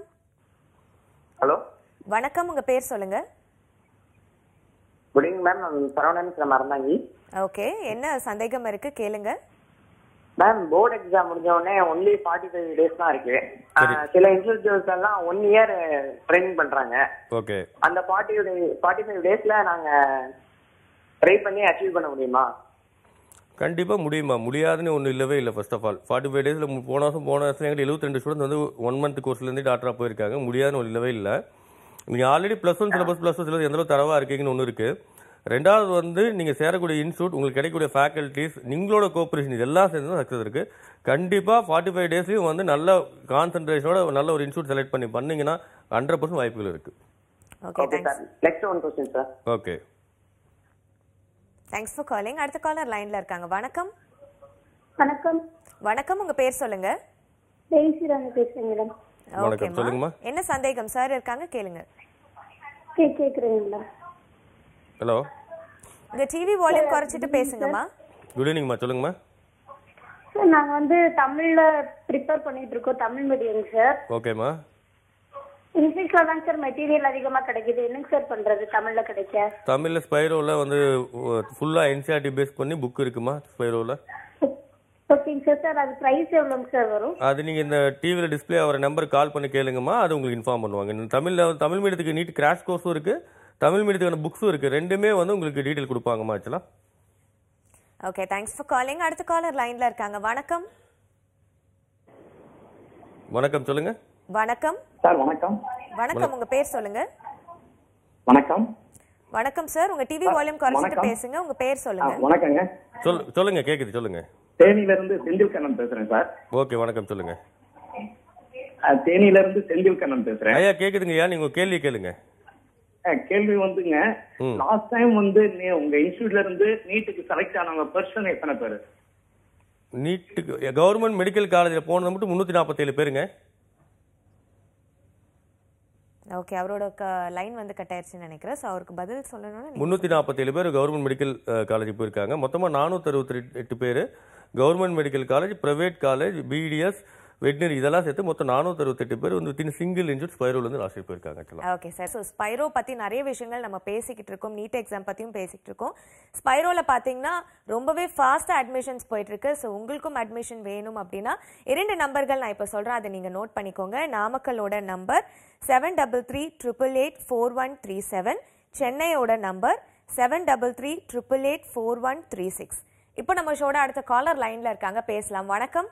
C: ஹலோ
A: வணக்கம் உங்க பேர் சொல்லுங்க
C: குட் ஈவினிங் மேம் நான் சரவணன் ஃப்ரம் மறந்தாங்கி
A: ஓகே என்ன சந்தேகம் இருக்கு கேளுங்க
C: மேம் போர்டு எக்ஸாம் முடிஞ்ச உடனே ஒன்லி ஃபார்ட்டி ஃபைவ் டேஸ் தான் இருக்கு ஆஹ், சில இன்ஸ்டிடியூட்ஸ் எல்லாம் ஒன் இயர் ட்ரைனிங் பண்றாங்க
B: ஓகே
C: அந்த ஃபார்ட்டி ஃபார்ட்டி ஃபைவ் டேஸ்ல நாங்க ட்ரை பண்ணி அச்சீவ் பண்ண முடியுமா
B: கண்டிப்பாக முடியுமா முடியாதுன்னு ஒன்றும் இல்லவே இல்லை first of all forty five டேஸில் போன வருஷம் போன வருஷம் எங்கிட்ட எழுபத்தி ரெண்டு ஸ்டூடெண்ட் வந்து ஒன் மந்த் கோர்ஸ்லேருந்து டாக்டராக போயிருக்காங்க முடியாதுன்னு ஒன்றும் இல்லவே இல்லை நீங்கள் already plus one syllabus plus one syllabus எந்த அளவு தரவாக இருக்கீங்கன்னு ஒன்று இருக்குது ரெண்டாவது வந்து நீங்கள் சேரக்கூடிய இன்ஸ்டியூட் உங்களுக்கு கிடைக்கக்கூடிய ஃபேக்கல்ட்டிஸ் நீங்களோட கோஆப்ரேஷன் இதெல்லாம் சேர்ந்து தான் சக்ஸஸ் இருக்குது கண்டிப்பாக ஃபார்ட்டி ஃபைவ் டேஸ்லையும் வந்து நல்ல கான்சன்ட்ரேஷனோட நல்ல ஒரு இன்ஸ்டியூட் செலக்ட் பண்ணி பண்ணீங்கன்னா ஹண்ட்ரட் பர்சன்ட் வாய்ப்புகள் இருக்குது
A: okay
E: okay
A: thanks
E: sir next one question sir
B: okay
A: thanks for calling அடுத்த காலர் லைன்ல இருக்காங்க வணக்கம்
F: வணக்கம்
A: வணக்கம் உங்க பேர் சொல்லுங்க
F: ஜெயஸ்ரீராம பேசுறேன் மேடம்
B: வணக்கம்,
A: ஓகேம்மா.
B: சொல்லுங்கம்மா.
A: என்ன சந்தேகம் சார் இருக்காங்க கேளுங்க
F: கே கேக்குறேங்க மேடம்
B: ஹலோ
A: உங்க டிவி வால்யூம் குறைச்சிட்டு பேசுங்கம்மா
B: குட் ஈவினிங்மா சொல்லுங்கம்மா
F: சார் நாங்க வந்து தமிழ்ல ப்ரிப்பேர் பண்ணிட்டு இருக்கோம் தமிழ் மீடியம் சார்
B: ஓகேம்மா
F: இங்கிலீஷ்ல தான் சார் மெட்டீரியல் அதிகமா கிடைக்குது என்னங்க சார் பண்றது தமிழ்ல கிடைக்க
B: தமிழில் ஸ்பைரோவில் வந்து ஃபுல்லாக என்சிஆர்டி பேஸ் பண்ணி புக் இருக்குமா ஸ்பைரோவில்
F: ஓகேங்க சார் சார் அது பிரைஸ் எவ்வளோங்க சார் வரும்
B: அது நீங்கள் இந்த டிவியில் டிஸ்ப்ளே ஆகிற நம்பருக்கு கால் பண்ணி கேளுங்கம்மா அது உங்களுக்கு இன்ஃபார்ம் பண்ணுவாங்க இந்த தமிழில் தமிழ் மீடியத்துக்கு நீட் கிராஷ் கோர்ஸும் இருக்குது தமிழ் மீடியத்துக்கான புக்ஸும் இருக்குது ரெண்டுமே வந்து உங்களுக்கு டீட்டெயில் கொடுப்பாங்கம்மா ஆக்சுவலாக
A: ஓகே தேங்க்ஸ் ஃபார் காலிங் அடுத்த காலர் லைன்ல இருக்காங்க வணக்கம்
B: வணக்கம் சொல்லுங்கள்
A: வணக்கம்
G: சார் வணக்கம்
A: வணக்கம் உங்க பேர் சொல்லுங்க
G: வணக்கம்
A: வணக்கம் சார் உங்க டிவி வால்யூம் குறைச்சிட்டு
G: வணக்கம்.
A: பேசுங்க உங்க பேர்
G: ஆ,
A: சொல்லுங்க
G: வணக்கங்க
B: சொல் சொல்லுங்க கேட்குது சொல்லுங்க
G: தேனியில இருந்து செந்தில் கண்ணன் பேசுறேன் சார்
B: ஓகே வணக்கம் சொல்லுங்க
G: ஆ, தேனியில இருந்து செந்தில் கண்ணன் பேசுறேன்
B: ஐயா கேட்குதுங்கய்யா நீங்கள் கேள்வி கேளுங்க
G: ஆ, கேள்வி வந்துங்க
B: ம்.
G: லாஸ்ட் டைம் வந்து நீ உங்க இன்ஸ்டியூட்ல இருந்து நீட்டுக்கு செலக்ட் ஆனவங்க பர்சன் எத்தனை பேர்
B: நீட்டுக்கு கவர்மெண்ட் மெடிக்கல் காலேஜில் போனது மட்டும் முந்நூற்றி நாற்பத்தேழு பேருங்க
A: ஓகே அவரோட லைன் வந்து கட் ஆயிருச்சுன்னு நினைக்கிறேன் ஸோ அவருக்கு பதில் சொல்லணும்னா நீங்க-
B: முந்நூற்றி நாற்பத்தேழு பேர் கவர்மெண்ட் மெடிக்கல் காலேஜ் போயிருக்காங்க மொத்தமாக நானூற்றி அறுபத்தி எட்டு பேர் government medical college private college BDS veterinary இதெல்லாம் சேர்த்து மொத்தம் நானூற்றி அறுபத்தெட்டு பேர் வந்து வித்தின் சிங்கிள் இன்ஜூட் ஸ்பைரோலேருந்து லாஸ்ட் இயர் போயிருக்காங்க ஆக்சுவலாக
A: ஓகே சார் ஸோ ஸ்பைரோ பற்றி நிறைய விஷயங்கள் நம்ம பேசிக்கிட்டு இருக்கோம் நீட் எக்ஸாம் பற்றியும் பேசிக்கிட்டு இருக்கோம் ஸ்பைரோவில் பார்த்தீங்கன்னா ரொம்பவே ஃபாஸ்ட்டாக அட்மிஷன்ஸ் போயிட்டுருக்கு ஸோ உங்களுக்கும் அட்மிஷன் வேணும் அப்படின்னா இரண்டு நம்பர்கள் நான் இப்போ சொல்கிறேன் அதை நீங்கள் நோட் பண்ணிக்கோங்க நாமக்கலோட number seven double three triple eight four one three seven சென்னையோட number seven double three triple eight four one three six இப்போ நம்ம ஷோட அடுத்த காலர் லைனில் இருக்காங்க பேசலாம் வணக்கம்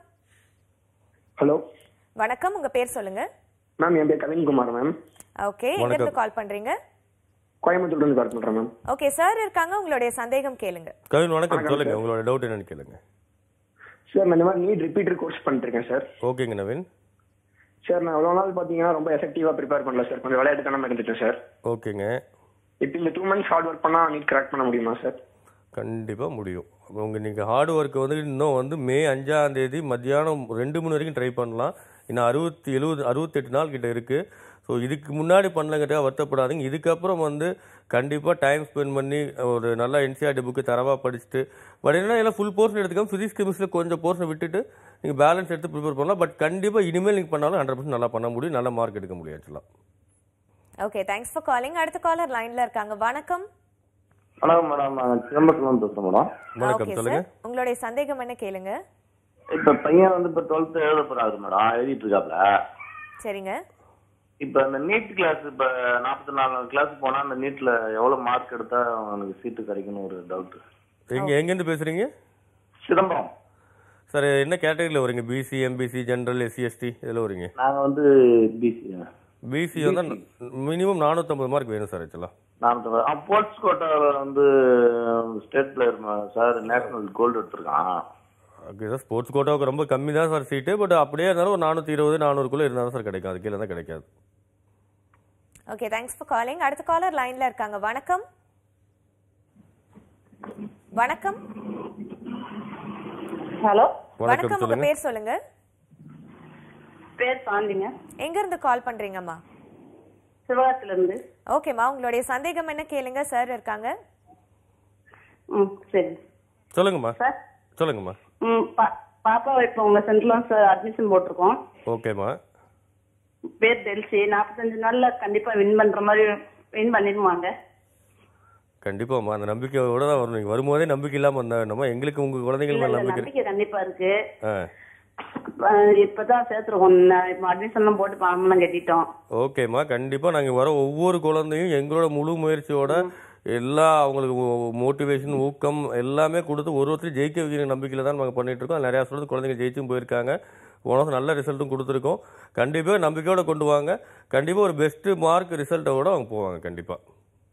C: ஹலோ
A: வணக்கம் உங்கள் பேர் சொல்லுங்கள்
C: மேம் என் பேர் கவின்குமார் மேம்
A: ஓகே எங்கேருந்து கால் பண்ணுறீங்க
C: கோயம்புத்தூர்ல இருந்து கால் பண்றேன் மேம்
A: ஓகே சார் இருக்காங்க உங்களுடைய சந்தேகம் கேளுங்க
B: கவின் வணக்கம் சொல்லுங்க உங்களோட டவுட் என்னன்னு கேளுங்க
C: சார் நான் இந்த மாதிரி நீட் ரிப்பீட்டர் கோர்ஸ் பண்ணிட்டு இருக்கேன் சார்
B: ஓகேங்க நவீன்
C: சார் நான் எவ்வளோ நாள் பார்த்தீங்கன்னா ரொம்ப எஃபெக்டிவா ப்ரிப்பேர் பண்ணல சார் கொஞ்சம் விளையாட்டுத்தனமா இருந்துட்டேன் சார்
B: ஓகேங்க
C: இப்போ இந்த டூ மந்த்ஸ் ஹார்ட் ஒர்க் பண்ணா நீட் கிராக் பண்ண முடியுமா சார்
B: கண்டிப்பாக முடியும் உங்கள் நீங்கள் ஹார்ட் ஒர்க் வந்து இன்னும் வந்து மே அஞ்சாம் தேதி மத்தியானம் ரெண்டு மணி வரைக்கும் ட்ரை பண்ணலாம் இன்னும் அறுபத்தி எழுபது அறுபத்தெட்டு நாள் கிட்ட இருக்குது ஸோ இதுக்கு முன்னாடி பண்ணலங்கிட்ட வருத்தப்படாதீங்க இதுக்கப்புறம் வந்து கண்டிப்பாக டைம் ஸ்பெண்ட் பண்ணி ஒரு நல்ல என்சிஆர்டி புக்கு தரவாக படிச்சுட்டு பட் என்ன எல்லாம் ஃபுல் போர்ஷன் எடுத்துக்காம ஃபிசிக்ஸ் கெமிஸ்ட்ரியில் கொஞ்சம் போர்ஷன் விட்டுட்டு நீங்கள் பேலன்ஸ் எடுத்து ப்ரிப்பேர் பண்ணலாம் பட் கண்டிப்பாக இனிமேல் நீங்கள் பண்ணாலும் ஹண்ட்ரட் நல்லா பண்ண முடியும் நல்ல மார்க் எடுக்க முடியும் ஆக்சுவலாக
A: ஓகே தேங்க்ஸ் ஃபார் காலிங் அடுத்த காலர் லைன்ல இருக்காங்க வணக்கம்
H: வணக்கம் மேடம் நான் சிதம்பரத்துலேருந்து பேசுகிறேன் மேடம்
B: வணக்கம்
A: ஓகே
B: சொல்லுங்க
A: சார் உங்களுடைய சந்தேகம் என்ன கேளுங்க
H: இப்போ பையன் வந்து இப்போ டுவெல்த்து எழுத போகிறாரு மேடம் எழுதிட்டு இருக்காப்ல
A: சரிங்க
H: இப்போ இந்த நீட் கிளாஸ் இப்போ நாற்பத்தி நாலு கிளாஸ் போனால் அந்த நீட்டில் எவ்வளோ மார்க் எடுத்தால் அவனுக்கு சீட்டு கிடைக்குன்னு ஒரு டவுட்டு
B: எங்கே எங்கேருந்து பேசுகிறீங்க
H: சிதம்பரம்
B: சார் என்ன கேட்டகரியில் வரீங்க BC MBC general SC ST இதில் வரீங்க
H: நாங்கள் வந்து பிசி
B: பிசி வந்து மினிமம் நானூற்றம்பது மார்க் வேணும் சார் ஆக்சுவலாக
H: நான் ஸ்போர்ட்ஸ் கோட்டாவில் வந்து state player sir national gold எடுத்திருக்கான்
B: ஓகே சார் ஸ்போர்ட்ஸ் கோட்டாவுக்கு ரொம்ப கம்மி தான் சார் சீட்டு பட் அப்படியே இருந்தாலும் ஒரு நானூற்றி இருபது நானூறுக்குள்ளே இருந்தால் தான் சார் கிடைக்கும் அது கீழே தான் கிடைக்காது
A: ஓகே தேங்க்ஸ் ஃபார் காலிங் அடுத்த காலர் லைன்ல இருக்காங்க வணக்கம் வணக்கம்
D: ஹலோ
B: வணக்கம்
A: வணக்கம் உங்க
B: சொல்லுங்க
A: பேர் சொல்லுங்க
D: பேர் சாந்திங்க
A: எங்க இருந்து கால் பண்றீங்கம்மா
D: சிவகாசில இருந்து
A: ஓகேம்மா உங்களுடைய சந்தேகம் என்ன கேளுங்க சார் இருக்காங்க
D: ம் சரி
B: சொல்லுங்கம்மா
D: சார்
B: சொல்லுங்கம்மா
D: ம் பா- பாப்பாவை இப்போ உங்க சென்டர்ல சார் அட்மிஷன் போட்டிருக்கோம்
B: ஓகேம்மா
D: பேர் டெல்சி நாற்பத்தஞ்சு நாள்ல கண்டிப்பா வின் பண்ற மாதிரி வின் பண்ணிடுவாங்க
B: கண்டிப்பாம்மா அந்த நம்பிக்கையோட தான் வரணும் நீங்கள் வரும்போதே நம்பிக்கை இல்லாமல் வந்தா நம்ம எங்களுக்கு உங்கள் குழந்தைகள்
D: இல்ல
B: மேலே
D: இல்ல
B: நம்பிக்கை
D: நம்பிக்கை கண்டிப்பா இருக்கு
B: ஆ
D: அஹ் இப்பதான் சேர்த்துருக்கோம் நான் இப்போ அட்மிஷன் எல்லாம் போட்டு பணம்லாம் கட்டிட்டோம்
B: ஓகேம்மா கண்டிப்பாக நாங்கள் வர ஒவ்வொரு குழந்தையும் எங்களோட முழு முயற்சியோட எல்லா அவங்களுக்கு மோட்டிவேஷன் ஊக்கம் எல்லாமே கொடுத்து ஒரு ஒருத்தர் ஜெயிக்க வைக்கிற நம்பிக்கையில் தான் நாங்கள் பண்ணிட்டு இருக்கோம் நிறையா சொல்றது குழந்தைங்க ஜெயிச்சும் போயிருக்காங்க உனக்கு நல்ல ரிசல்ட்டும் கொடுத்துருக்கோம் கண்டிப்பாக நம்பிக்கையோட கொண்டு வாங்க கண்டிப்பாக ஒரு பெஸ்ட்டு மார்க் ரிசல்ட்டோட அவங்க போவாங்க கண்டிப்பாக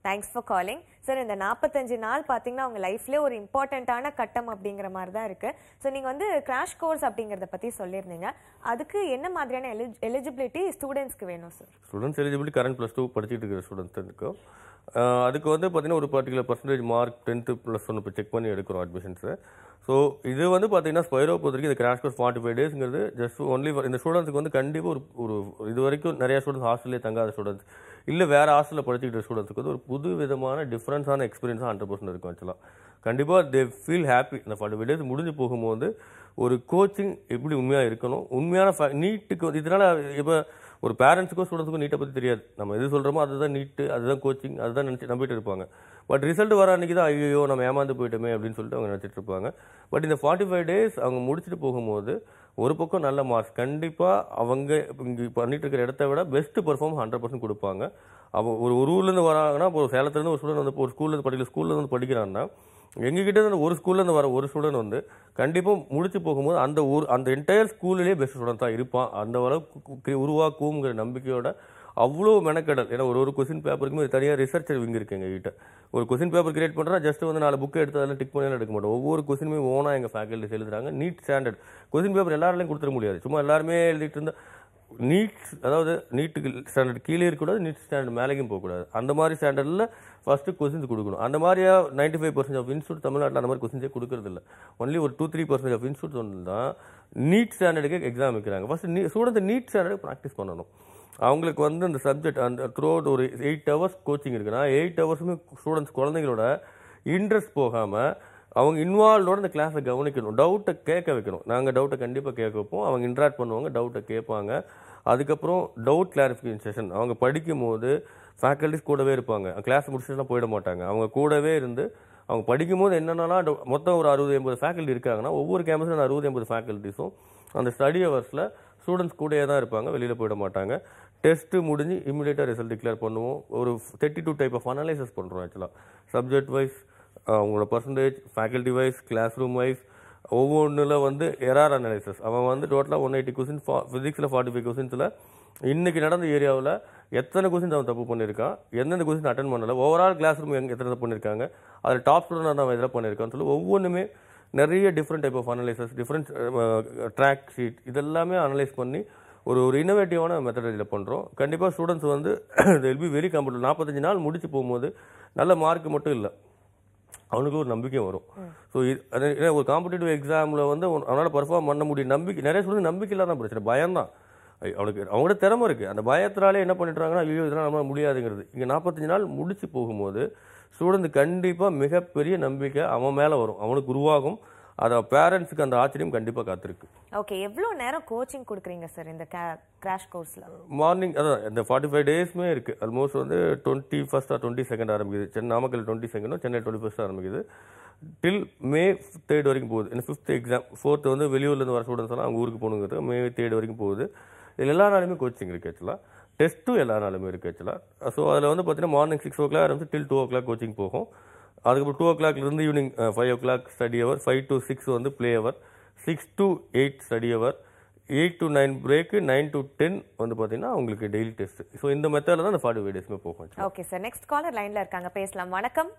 A: தேங்க்ஸ் ஃபார் காலிங் சார் இந்த நாற்பத்தஞ்சு நாள் பார்த்தீங்கன்னா உங்க லைஃப்லேயே ஒரு இம்பார்ட்டண்ட்டான கட்டம் அப்படிங்கிற மாதிரி தான் இருக்கு ஸோ நீங்க வந்து கிராஷ் கோர்ஸ் அப்படிங்கிறத பத்தி சொல்லியிருந்தீங்க அதுக்கு என்ன மாதிரியான எலிஜிபிலிட்டி ஸ்டூடெண்ட்ஸ்க்கு வேணும் sir
B: students eligibility current plus two படிச்சுட்டு இருக்கிற ஸ்டூடெண்ட்ஸ் இருக்கும் ஆஹ் அதுக்கு வந்து பார்த்தீங்கன்னா ஒரு particular percentage mark tenth plus ஒன்று இப்போ செக் பண்ணி எடுக்கிறோம் அட்மிஷன்ஸு ஸோ இது வந்து பார்த்தீங்கன்னா ஸ்பைரோ பொறுத்த வரைக்கும் இந்த கிராஷ் கோர்ஸ் ஃபார்ட்டி ஃபைவ் டேஸ்ங்கிறது ஜஸ்ட் ஒன்லி இந்த ஸ்டூடெண்ட்ஸ்க்கு வந்து கண்டிப்பாக ஒரு ஒரு இது வரைக்கும் நிறைய ஸ்டூடெண்ட்ஸ் ஹாஸ்டல்லே தங்காத ஸ்டூடெண்ட்ஸ் இல்லை வேறு ஹாஸ்டலில் படிச்சுக்கிட்ட ஸ்டூடெண்ட்ஸ்க்கு வந்து ஒரு புது விதமான டிஃப்ரென்ஸான எக்ஸ்பீரியன்ஸாக ஹண்ட்ரட் பர்சன்ட் இருக்கும் ஆக்சுவலாக கண்டிப்பாக தே ஃபீல் ஹாப்பி இந்த ஃபார்ட்டி ஃபைவ் டேஸ் முடிஞ்சு போகும்போது ஒரு கோச்சிங் எப்படி உண்மையாக இருக்கணும் உண்மையான நீட்டுக்கு இதனால் இப்போ ஒரு பேரண்ட்ஸுக்கும் ஸ்டூடெண்ட்ஸுக்கும் நீட்டை பற்றி தெரியாது நம்ம எது சொல்கிறோமோ அதுதான் நீட்டு அதுதான் கோச்சிங் அதுதான் நினச்சி நம்பிட்டு இருப்பாங்க பட் ரிசல்ட் வர அன்றைக்கி தான் ஐயோ நம்ம ஏமாந்து போயிட்டோமே அப்படின்னு சொல்லிட்டு அவங்க நினச்சிட்டு இருப்பாங்க பட் இந்த ஃபார்ட்டி ஃபைவ் டேஸ் அவங்க முடிச்சுட்டு போகும்போது ஒரு பக்கம் நல்ல மார்க்ஸ் கண்டிப்பாக அவங்க இங்கே பண்ணிட்டு இருக்கிற இடத்த விட பெஸ்ட் பெர்ஃபார்ம் ஹண்ட்ரட் பர்சன்ட் கொடுப்பாங்க அவங்க ஒரு ஒரு ஊர்லேருந்து வராங்கன்னா இப்போ ஒரு சேலத்துலேருந்து ஒரு ஸ்டூடெண்ட் வந்து இப்போ ஒரு ஸ்கூல்லேருந்து படிக்கல ஸ்கூல்லேருந்து வந்து படிக்கிறாங்கன்னா எங்ககிட்ட இருந்து ஒரு ஸ்கூல்லேருந்து வர ஒரு ஸ்டூடெண்ட் வந்து கண்டிப்பாக முடிச்சு போகும்போது அந்த ஊர் அந்த என்டையர் ஸ்கூல்லேயே பெஸ்ட் ஸ்டூடெண்ட் தான் இருப்பான் அந்த அளவுக்கு உருவாக்குங்கிற நம்பிக்கையோட அவ்வளோ மெனக்கடல் ஏன்னா ஒரு ஒரு கொஸ்டின் பேப்பருக்குமே தனியாக ரிசர்ச்சர் விங் இருக்கு எங்ககிட்ட ஒரு கொஸ்டின் பேப்பர் கிரியேட் பண்ணுறா ஜஸ்ட் வந்து நாலு புக் எடுத்து அதெல்லாம் டிக் பண்ணி எடுக்க மாட்டோம் ஒவ்வொரு கொஸ்டினுமே ஓனாக எங்கள் ஃபேக்கல்ட்டிஸ் எழுதுறாங்க நீட் ஸ்டாண்டர்ட் கொஸ்டின் பேப்பர் எல்லாராலையும் கொடுத்துட முடியாது சும்மா எல்லாருமே எழுதிட்டு இருந்தால் நீட் அதாவது நீட்டுக்கு ஸ்டாண்டர்ட் கீழே இருக்கக்கூடாது நீட் ஸ்டாண்டர்ட் மேலேயும் போகக்கூடாது அந்த மாதிரி ஸ்டாண்டர்டில் ஃபஸ்ட்டு கொஸ்டின்ஸ் கொடுக்கணும் அந்த மாதிரியா ninety five percent of institute தமிழ்நாட்டில் அந்த மாதிரி கொஸ்டின்ஸே கொடுக்கறது இல்லை ஒன்லி ஒரு two three percent of institute ஒன்று தான் நீட் ஸ்டாண்டர்டுக்கு எக்ஸாம் வைக்கிறாங்க ஃபஸ்ட்டு நீ ஸ்டூடெண்ட் நீட் ஸ்டாண்டர்டுக்கு ப்ராக்டிஸ் பண்ணணும் அவங்களுக்கு வந்து அந்த சப்ஜெக்ட் அந்த த்ரூ அவுட் ஒரு எயிட் ஹவர்ஸ் கோச்சிங் இருக்குன்னா எயிட் ஹவர்ஸுமே ஸ்டூடெண்ட்ஸ் குழந்தைங்களோட இன்ட்ரெஸ்ட் போகாமல் அவங்க இன்வால்வோட இந்த கிளாஸை கவனிக்கணும் டவுட்டை கேட்க வைக்கணும் நாங்கள் டவுட்டை கண்டிப்பாக கேட்க வைப்போம் அவங்க இன்ட்ராக்ட் பண்ணுவாங்க டவுட்டை கேட்பாங்க அதுக்கப்புறம் டவுட் கிளாரிஃபிகேஷன் செஷன் அவங்க படிக்கும் போது ஃபேக்கல்டிஸ் கூடவே இருப்பாங்க கிளாஸ் முடிச்சுட்டுலாம் போயிட மாட்டாங்க அவங்க கூடவே இருந்து அவங்க படிக்கும்போது என்னென்னலாம் டவு- மொத்தம் ஒரு அறுபது எண்பது ஃபேக்கல்ட்டி இருக்காங்கன்னா ஒவ்வொரு கேம்பஸில் அறுபது எண்பது ஃபேக்கல்ட்டிஸும் அந்த ஸ்டடி ஹவர்ஸில் ஸ்டூடெண்ட்ஸ் கூடயே தான் இருப்பாங்க வெளியில் போயிட மாட்டாங்க டெஸ்ட்டு முடிஞ்சு இமீடியட்டாக ரிசல்ட் டிக்ளேர் பண்ணுவோம் ஒரு thirty two type of analysis பண்ணுறோம் ஆக்சுவலாக சப்ஜெக்ட் வைஸ் அவங்களோட percentage faculty wise class room wise ஒவ்வொன்றில் வந்து எரார் அனலைசஸ் அவன் வந்து டோட்டலாக ஒன் எயிட்டி கொஸ்டின் ஃபிசிக்ஸில் ஃபார்ட்டி ஃபைவ் கொஸ்டின்ஸில் இன்னைக்கு நடந்த ஏரியாவில் எத்தனை கொஸ்டின்ஸ் அவன் தப்பு பண்ணியிருக்கான் எந்தெந்த கொஸ்டின் அட்டன் பண்ணல ஓவரால் கிளாஸ் ரூம் எங்கே எத்தனை தப்பு பண்ணியிருக்காங்க அதில் டாப் ஸ்டூடெண்ட் அவன் எதில் பண்ணியிருக்கான்னு சொல்லி ஒவ்வொன்றுமே நிறைய different type of analysis different track sheet இதெல்லாமே அனலைஸ் பண்ணி ஒரு ஒரு இன்னோவேட்டிவான மெத்தடாலஜியில் பண்ணுறோம் கண்டிப்பாக ஸ்டூடெண்ட்ஸ் வந்து வில் பி வெரி கம்ஃபர்டபுள் நாற்பத்தஞ்சு நாள் முடிச்சு போகும்போது நல்ல மார்க் மட்டும் இல்லை அவனுக்கு ஒரு நம்பிக்கை வரும் ஸோ ஒரு காம்படிட்டிவ் எக்ஸாமில் வந்து உன்- அவனால பர்ஃபார்ம் பண்ண முடியும் நம்பிக்கை நிறைய ஸ்டூடெண்ட் நம்பிக்கை இல்லாத பிரச்சனை பயம்தான் ஐ- அவனுக்கு அவங்களோட திறமை இருக்குது அந்த பயத்தினாலே என்ன பண்ணிட்டுறாங்கன்னா ஐயோ இதெல்லாம் நம்மளால முடியாதுங்கிறது இங்கே நாற்பத்தஞ்சு நாள் முடிச்சு போகும்போது ஸ்டூடெண்ட் கண்டிப்பாக மிகப்பெரிய நம்பிக்கை அவன் மேலே வரும் அவனுக்கு உருவாகும் அதை பேரண்ட்ஸுக்கு அந்த ஆச்சரியம் கண்டிப்பாக காத்திருக்கு
A: ஓகே எவ்வளோ நேரம் கோச்சிங் கொடுக்குறீங்க சார் இந்த கிராஷ் கோர்ஸ்ல
B: மார்னிங் அதான் இந்த ஃபார்ட்டி ஃபைவ் டேஸ்மே இருக்குது ஆல்மோஸ்ட் வந்து twenty first or twenty second ஆரம்பிக்குது சென்னை நாமக்கல் டுவெண்ட்டி செகண்டும் சென்னை டுவெண்ட்டி ஃபஸ்ட் ஆரம்பிக்குது டில் மே தேர்ட் வரைக்கும் போகுது இந்த ஃபிஃப்த் எக்ஸாம் ஃபோர்த்து வந்து வெளியூர்லேருந்து வர ஸ்டூடெண்ட்ஸ் எல்லாம் அவங்க ஊருக்கு போகணுங்கிறது மே தேர்ட் வரைக்கும் போகுது இதில் எல்லா நாளுமே கோச்சிங் இருக்குது ஆக்சுவலாக டெஸ்ட்டும் எல்லா நாளுமே இருக்குது ஆக்சுவலாக ஸோ அதில் வந்து பார்த்தீங்கன்னா மார்னிங் சிக்ஸ் ஓ கிளாக் ஆரம்பிச்சு till two o'clock coaching போகும் அதுக்கப்புறம் டூ ஓ கிளாக்லேருந்து evening five o'clock study hour five to six வந்து play hour six to eight study hour eight to nine break nine to ten வந்து பார்த்தீங்கன்னா உங்களுக்கு daily test so இந்த மெத்தடில் தான் இந்த ஃபார்ட்டி ஃபைவ் டேஸ்மே போகும்
A: ஓகே சார் நெக்ஸ்ட் காலர் லைன்ல இருக்காங்க பேசலாம் வணக்கம்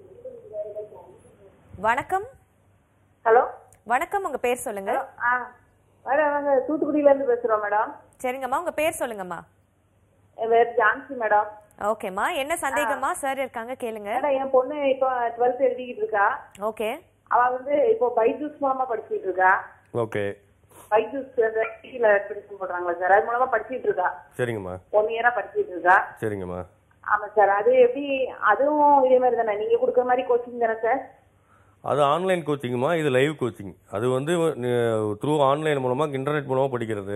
A: வணக்கம்
F: ஹலோ
A: வணக்கம் உங்க பேர் சொல்லுங்க
F: ஆ மேடம் நாங்க தூத்துக்குடியில இருந்து பேசுறோம் மேடம்
A: சரிங்கம்மா உங்க பேர் சொல்லுங்கம்மா
F: என் பேர் ஜான்சி மேடம்
A: ஓகேம்மா என்ன சந்தேகமா சார் இருக்காங்க கேளுங்க
F: மேடம் என் பொண்ணு இப்போ டுவெல்த் எழுதிக்கிட்டு இருக்கா
A: ஓகே
F: அவ வந்து இப்போ பைஜூஸ் மூலமா படிச்சிட்டு இருக்கா
B: ஓகே
F: பைஜூஸ் அந்த டிவில அட்மிஷன் போடுறாங்களா சார் அது மூலமா படிச்சிட்டு இருக்கா
B: சரிங்கம்மா
F: ஒன் இயரா படிச்சிட்டு இருக்கா
B: சரிங்கம்மா
F: ஆமா சார் அது எப்படி அதுவும் இதே மாதிரி தானே நீங்க கொடுக்குற மாதிரி கோச்சிங் தானே சார்
B: அது ஆன்லைன் கோச்சிங்குமா இது லைவ் கோச்சிங் அது வந்து த்ரூ ஆன்லைன் மூலமாக இன்டர்நெட் மூலமாக படிக்கிறது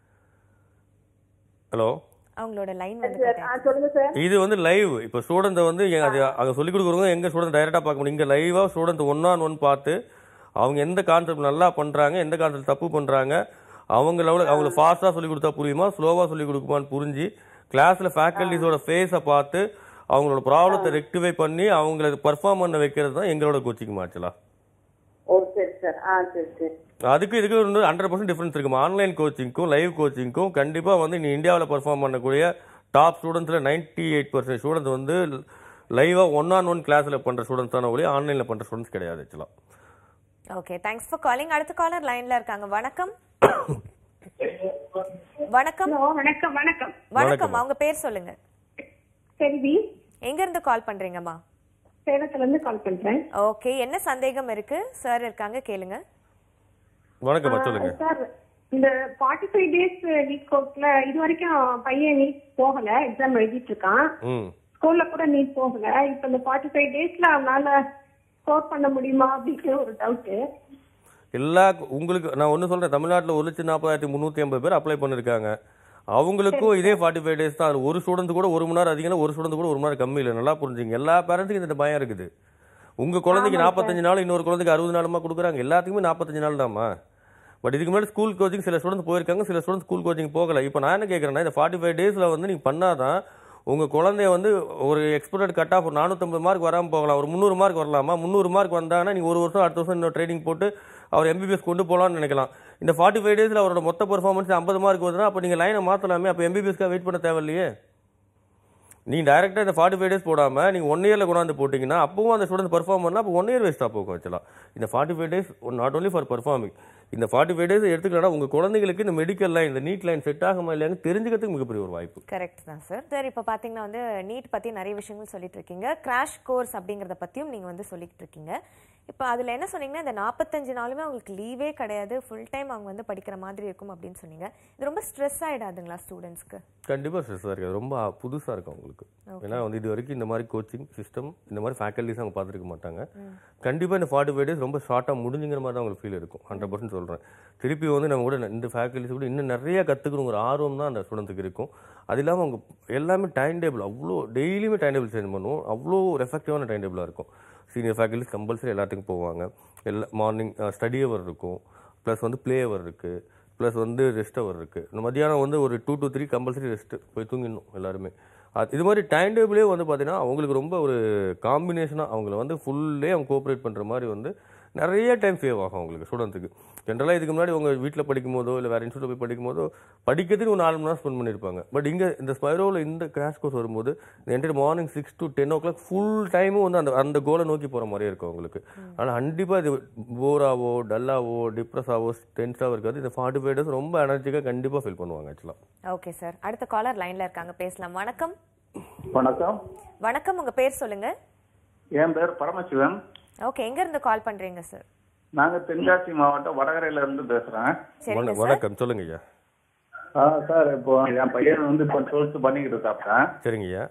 B: ஹலோ
A: அவங்களோட லைன் வந்து
F: சார் ஆ சொல்லுங்க சார்
B: இது வந்து லைவ் இப்போ ஸ்டூடெண்ட்டை வந்து எங்க- அது அங்கே சொல்லிக் கொடுக்குறவங்க எங்க ஸ்டூடெண்ட் டைரெக்டாக பார்க்க முடியும் இங்கே லைவாக ஸ்டூடெண்ட் ஒன் ஆன் ஒன் பார்த்து அவங்க எந்த கான்செப்ட் நல்லா பண்ணுறாங்க எந்த கான்செப்ட் தப்பு பண்ணுறாங்க அவங்கள அவங்களுக்கு ஃபாஸ்ட்டாக சொல்லி கொடுத்தா புரியுமா ஸ்லோவாக சொல்லி கொடுக்குமான்னு புரிஞ்சு கிளாஸில் ஃபேக்கல்டிஸோட ஃபேஸை பார்த்து அவங்களோட ப்ராப்ளத்தை ரெக்டிஃபை பண்ணி அவங்கள பர்ஃபார்ம் பண்ண வைக்கிறது தான் எங்களோட கோச்சிங் ஆக்சுவலாக
F: ஓ சரி சார் ஆ சரி சரி
B: அதுக்கு இதுக்கு வந்து ஹண்ட்ரட் பர்சன்ட் டிஃபரன்ஸ் இருக்குமா ஆன்லைன் கோச்சிங்க்கும் லைவ் கோச்சிங்க்கும் கண்டிப்பாக வந்து நீ இந்தியாவில் பர்ஃபார்ம் பண்ணக்கூடிய டாப் ஸ்டூடெண்ட்ஸில் நைன்டி எயிட் பர்சன்ட் ஸ்டூடெண்ட்ஸ் வந்து லைவாக ஒன் ஆன் ஒன் கிளாஸில் பண்ணுற ஸ்டூடெண்ட்ஸ் தானே ஒளி ஆன்லைனில் பண்ணுற ஸ்டூடெண்ட்ஸ் கிடையாது ஆக்சுவலாக
A: ஓகே தேங்க்ஸ் ஃபார் காலிங் அடுத்த காலர் லைன்ல இருக்காங்க வணக்கம் வணக்கம்
F: வணக்கம் வணக்கம்
A: வணக்கம் அவங்க பேர் சொல்லுங்க
F: செல்வி
A: எங்க இருந்து கால் பண்றீங்கம்மா
F: சேலத்துல இருந்து கால் பண்றேன்
A: ஓகே என்ன சந்தேகம் இருக்கு சார் இருக்காங்க கேளுங்க
B: வணக்கம்மா சொல்லுங்க
F: சார் இந்த ஃபார்ட்டி ஃபைவ் டேஸ் நீட் கோர்ஸ்ல இது வரைக்கும் பையன் நீட் போகல எக்ஸாம் எழுதிட்டு இருக்கான்
B: ம்
F: ஸ்கூல்ல கூட நீட் போகல இப்ப இந்த ஃபார்ட்டி ஃபைவ் டேஸ்ல அவனால ஸ்கோர் பண்ண முடியுமா அப்படிங்கிற ஒரு டவுட்
B: எல்லா உங்களுக்கு நான் ஒன்று சொல்கிறேன் தமிழ்நாட்டில் ஒரு லட்சம் நாற்பதாயிரத்தி முந்நூற்றி ஐம்பது பேர் அப்ளை பண்ணியிருக்காங்க அவங்களுக்கும் இதே ஃபார்ட்டி ஃபைவ் டேஸ் தான் அது ஒரு ஸ்டூடெண்ட் கூட ஒரு மணி நேரம் அதிகம் ஒரு ஸ்டூடெண்ட் கூட ஒரு மணி நேரம் கம்மி இல்லை நல்லா புரிஞ்சுங்க எல்லா பேரண்ட்ஸுக்கும் இந்த பயம் இருக்குது உங்கள் குழந்தைக்கு நாற்பத்தஞ்சு நாள் இன்னொரு குழந்தைக்கு அறுபது நாளுமா கொடுக்குறாங்க எல்லாத்துக்குமே நாற்பத்தஞ்சு நாள் தாம்மா பட் இதுக்கு முன்னாடி ஸ்கூல் கோச்சிங் சில ஸ்டூடெண்ட்ஸ் போயிருக்காங்க சில ஸ்டூடெண்ட்ஸ் ஸ்கூல் கோச்சிங் போகல இப்போ நான் என்ன கேட்குறேன்னா இந்த ஃபார்ட்டி ஃபைவ் டேஸில் வந்து நீங்கள் பண்ணாதான் உங்கள் குழந்தைய வந்து ஒரு எக்ஸ்பெக்டட் கட் ஆஃப் ஒரு நானூற்றம்பது மார்க் வராமல் போகலாம் ஒரு முந்நூறு மார்க் வரலாமா முந்நூறு மார்க் வந்தாங்கன்னா நீங்கள் ஒரு வருஷம் அடுத்த வருஷம் இன்னும் ட்ரைனிங் போட்டு அவர் எம்பிபிஎஸ் கொண்டு போகலாம்னு நினைக்கலாம் இந்த ஃபார்ட்டி ஃபைவ் டேஸில் அவரோட மொத்த பெர்ஃபார்மன்ஸ் ஐம்பது மார்க் வருதுன்னா அப்போ நீங்கள் லைனை மாற்றலாமே அப்போ எம்பிபிஎஸ்க்காக வெயிட் பண்ண தேவையில்லையே நீங்கள் டைரெக்டாக இந்த ஃபார்ட்டி ஃபைவ் டேஸ் போடாமல் நீங்கள் ஒன் இயரில் கொண்டாந்து போட்டிங்கன்னா அப்பவும் அந்த ஸ்டூடெண்ட் பர்ஃபார்ம் பண்ணால் அப்போ ஒன் இயர் வேஸ்ட்டாக போகும் ஆக்சுவலாக இந்த forty five days not only for performing இந்த ஃபார்ட்டி ஃபைவ் டேஸ் எடுத்துக்கலாம் உங்கள் குழந்தைங்களுக்கு இந்த மெடிக்கல் லைன் இந்த நீட் லைன் செட் ஆகுமா இல்லையான்னு தெரிஞ்சுக்கிறதுக்கு மிகப்பெரிய ஒரு வாய்ப்பு
A: கரெக்ட் தான் சார் சார் இப்போ பார்த்தீங்கன்னா வந்து நீட் பற்றி நிறைய விஷயங்கள் சொல்லிட்டு இருக்கீங்க கிராஷ் கோர்ஸ் அப்படிங்கிறத பற்றியும் நீங்கள் வந்து சொல்லிட்டு இருக்கீங்க இப்போ அதில் என்ன சொன்னீங்கன்னா இந்த நாற்பத்தஞ்சு நாளுமே அவங்களுக்கு லீவே கிடையாது ஃபுல் டைம் அவங்க வந்து படிக்கிற மாதிரி இருக்கும் அப்படின்னு சொன்னீங்க இது ரொம்ப ஸ்ட்ரெஸ் ஆகிடாதுங்களா ஸ்டூடெண்ட்ஸ்க்கு
B: கண்டிப்பாக ஸ்ட்ரெஸ்ஸாக இருக்குது ரொம்ப புதுசாக இருக்கும் அவங்களுக்கு ஏன்னா வந்து இது வரைக்கும் இந்த மாதிரி கோச்சிங் சிஸ்டம் இந்த மாதிரி ஃபேக்கல்டிஸ் அவங்க பார்த்துருக்க மாட்டாங்க கண்டிப்பாக இந்த ஃபார்ட்டி ஃபைவ் டேஸ் ரொம்ப ஷார்ட்டாக முடிஞ்சுங்கிற மாதிரி தான் அவங்களுக்கு ஃபீல் இருக்கும் ஹண்ட்ரட் பர்சன்ட் சொல்கிறேன் திருப்பி வந்து நம்ம கூட இந்த ஃபேக்கல்டிஸ் கூட இன்னும் நிறைய கற்றுக்கணுங்கிற ஆர்வம் தான் அந்த ஸ்டூடெண்ட்டுக்கு இருக்கும் அது இல்லாமல் அவங்க எல்லாமே டைம் டேபிள் அவ்வளோ டெய்லியுமே டைம் டேபிள் சேஞ்ச் பண்ணுவோம் அவ்வளோ ஒரு எஃபெக்டிவான டைம் டேபிளாக இருக்கும் சீனியர் ஃபேக்கல்டிஸ் கம்பல்சரி எல்லாத்துக்கும் போவாங்க எல்லா மார்னிங் ஸ்டடி ஹவர் இருக்கும் ப்ளஸ் வந்து ப்ளே ஹவர் இருக்குது ப்ளஸ் வந்து ரெஸ்ட் ஹவர் இருக்குது இந்த மத்தியானம் வந்து ஒரு two to three compulsory rest போய் தூங்கிடணும் எல்லாருமே அது இது மாதிரி டைம் டேபிளே வந்து பார்த்தீங்கன்னா அவங்களுக்கு ரொம்ப ஒரு காம்பினேஷனாக அவங்கள வந்து ஃபுல்லே அவங்க கோஆப்ரேட் பண்ணுற மாதிரி வந்து நிறைய டைம் சேவ் ஆகும் அவங்களுக்கு ஸ்டூடெண்ட்டுக்கு ஜென்ரலாக இதுக்கு முன்னாடி அவங்க வீட்டில் படிக்கும் போதோ இல்லை வேறு இன்ஸ்டியூட்டில் போய் படிக்கும் போதோ படிக்கிறதுக்கு ஒரு நாலு மணி நேரம் ஸ்பெண்ட் பண்ணியிருப்பாங்க பட் இங்கே இந்த ஸ்பைரோவில் இந்த கிராஷ் கோர்ஸ் வரும்போது இந்த entire morning six to ten o'clock full டைமும் வந்து அந்த அந்த கோலை நோக்கி போகிற மாதிரியே இருக்கும் அவங்களுக்கு ஆனால் கண்டிப்பாக இது போராவோ டல்லாவோ டிப்ரெஸ்ஸாவோ டென்ஸாவோ இருக்காது இந்த ஃபார்ட்டி ஃபைவ் டேஸ் ரொம்ப எனர்ஜிக்காக கண்டிப்பாக ஃபீல் பண்ணுவாங்க ஆக்சுவலாக
A: ஓகே சார் அடுத்த காலர் லைன்ல இருக்காங்க பேசலாம் வணக்கம்
G: வணக்கம்
A: வணக்கம் உங்க பேர் சொல்லுங்க
G: என் பேர் பரமசிவன்
A: ஓகே எங்க இருந்து கால் பண்றீங்க சார்
G: நாங்க தென்காசி மாவட்டம் வடகரையில இருந்து பேசுறேன்
A: சரிங்க
B: வண-
A: சார்
B: வணக்கம் சொல்லுங்க ஐயா
G: ஆ சார் இப்போ என் பையன் வந்து இப்போ டுவெல்த் பண்ணிக்கிட்டு இருக்காப்ல
B: சரிங்க ஐயா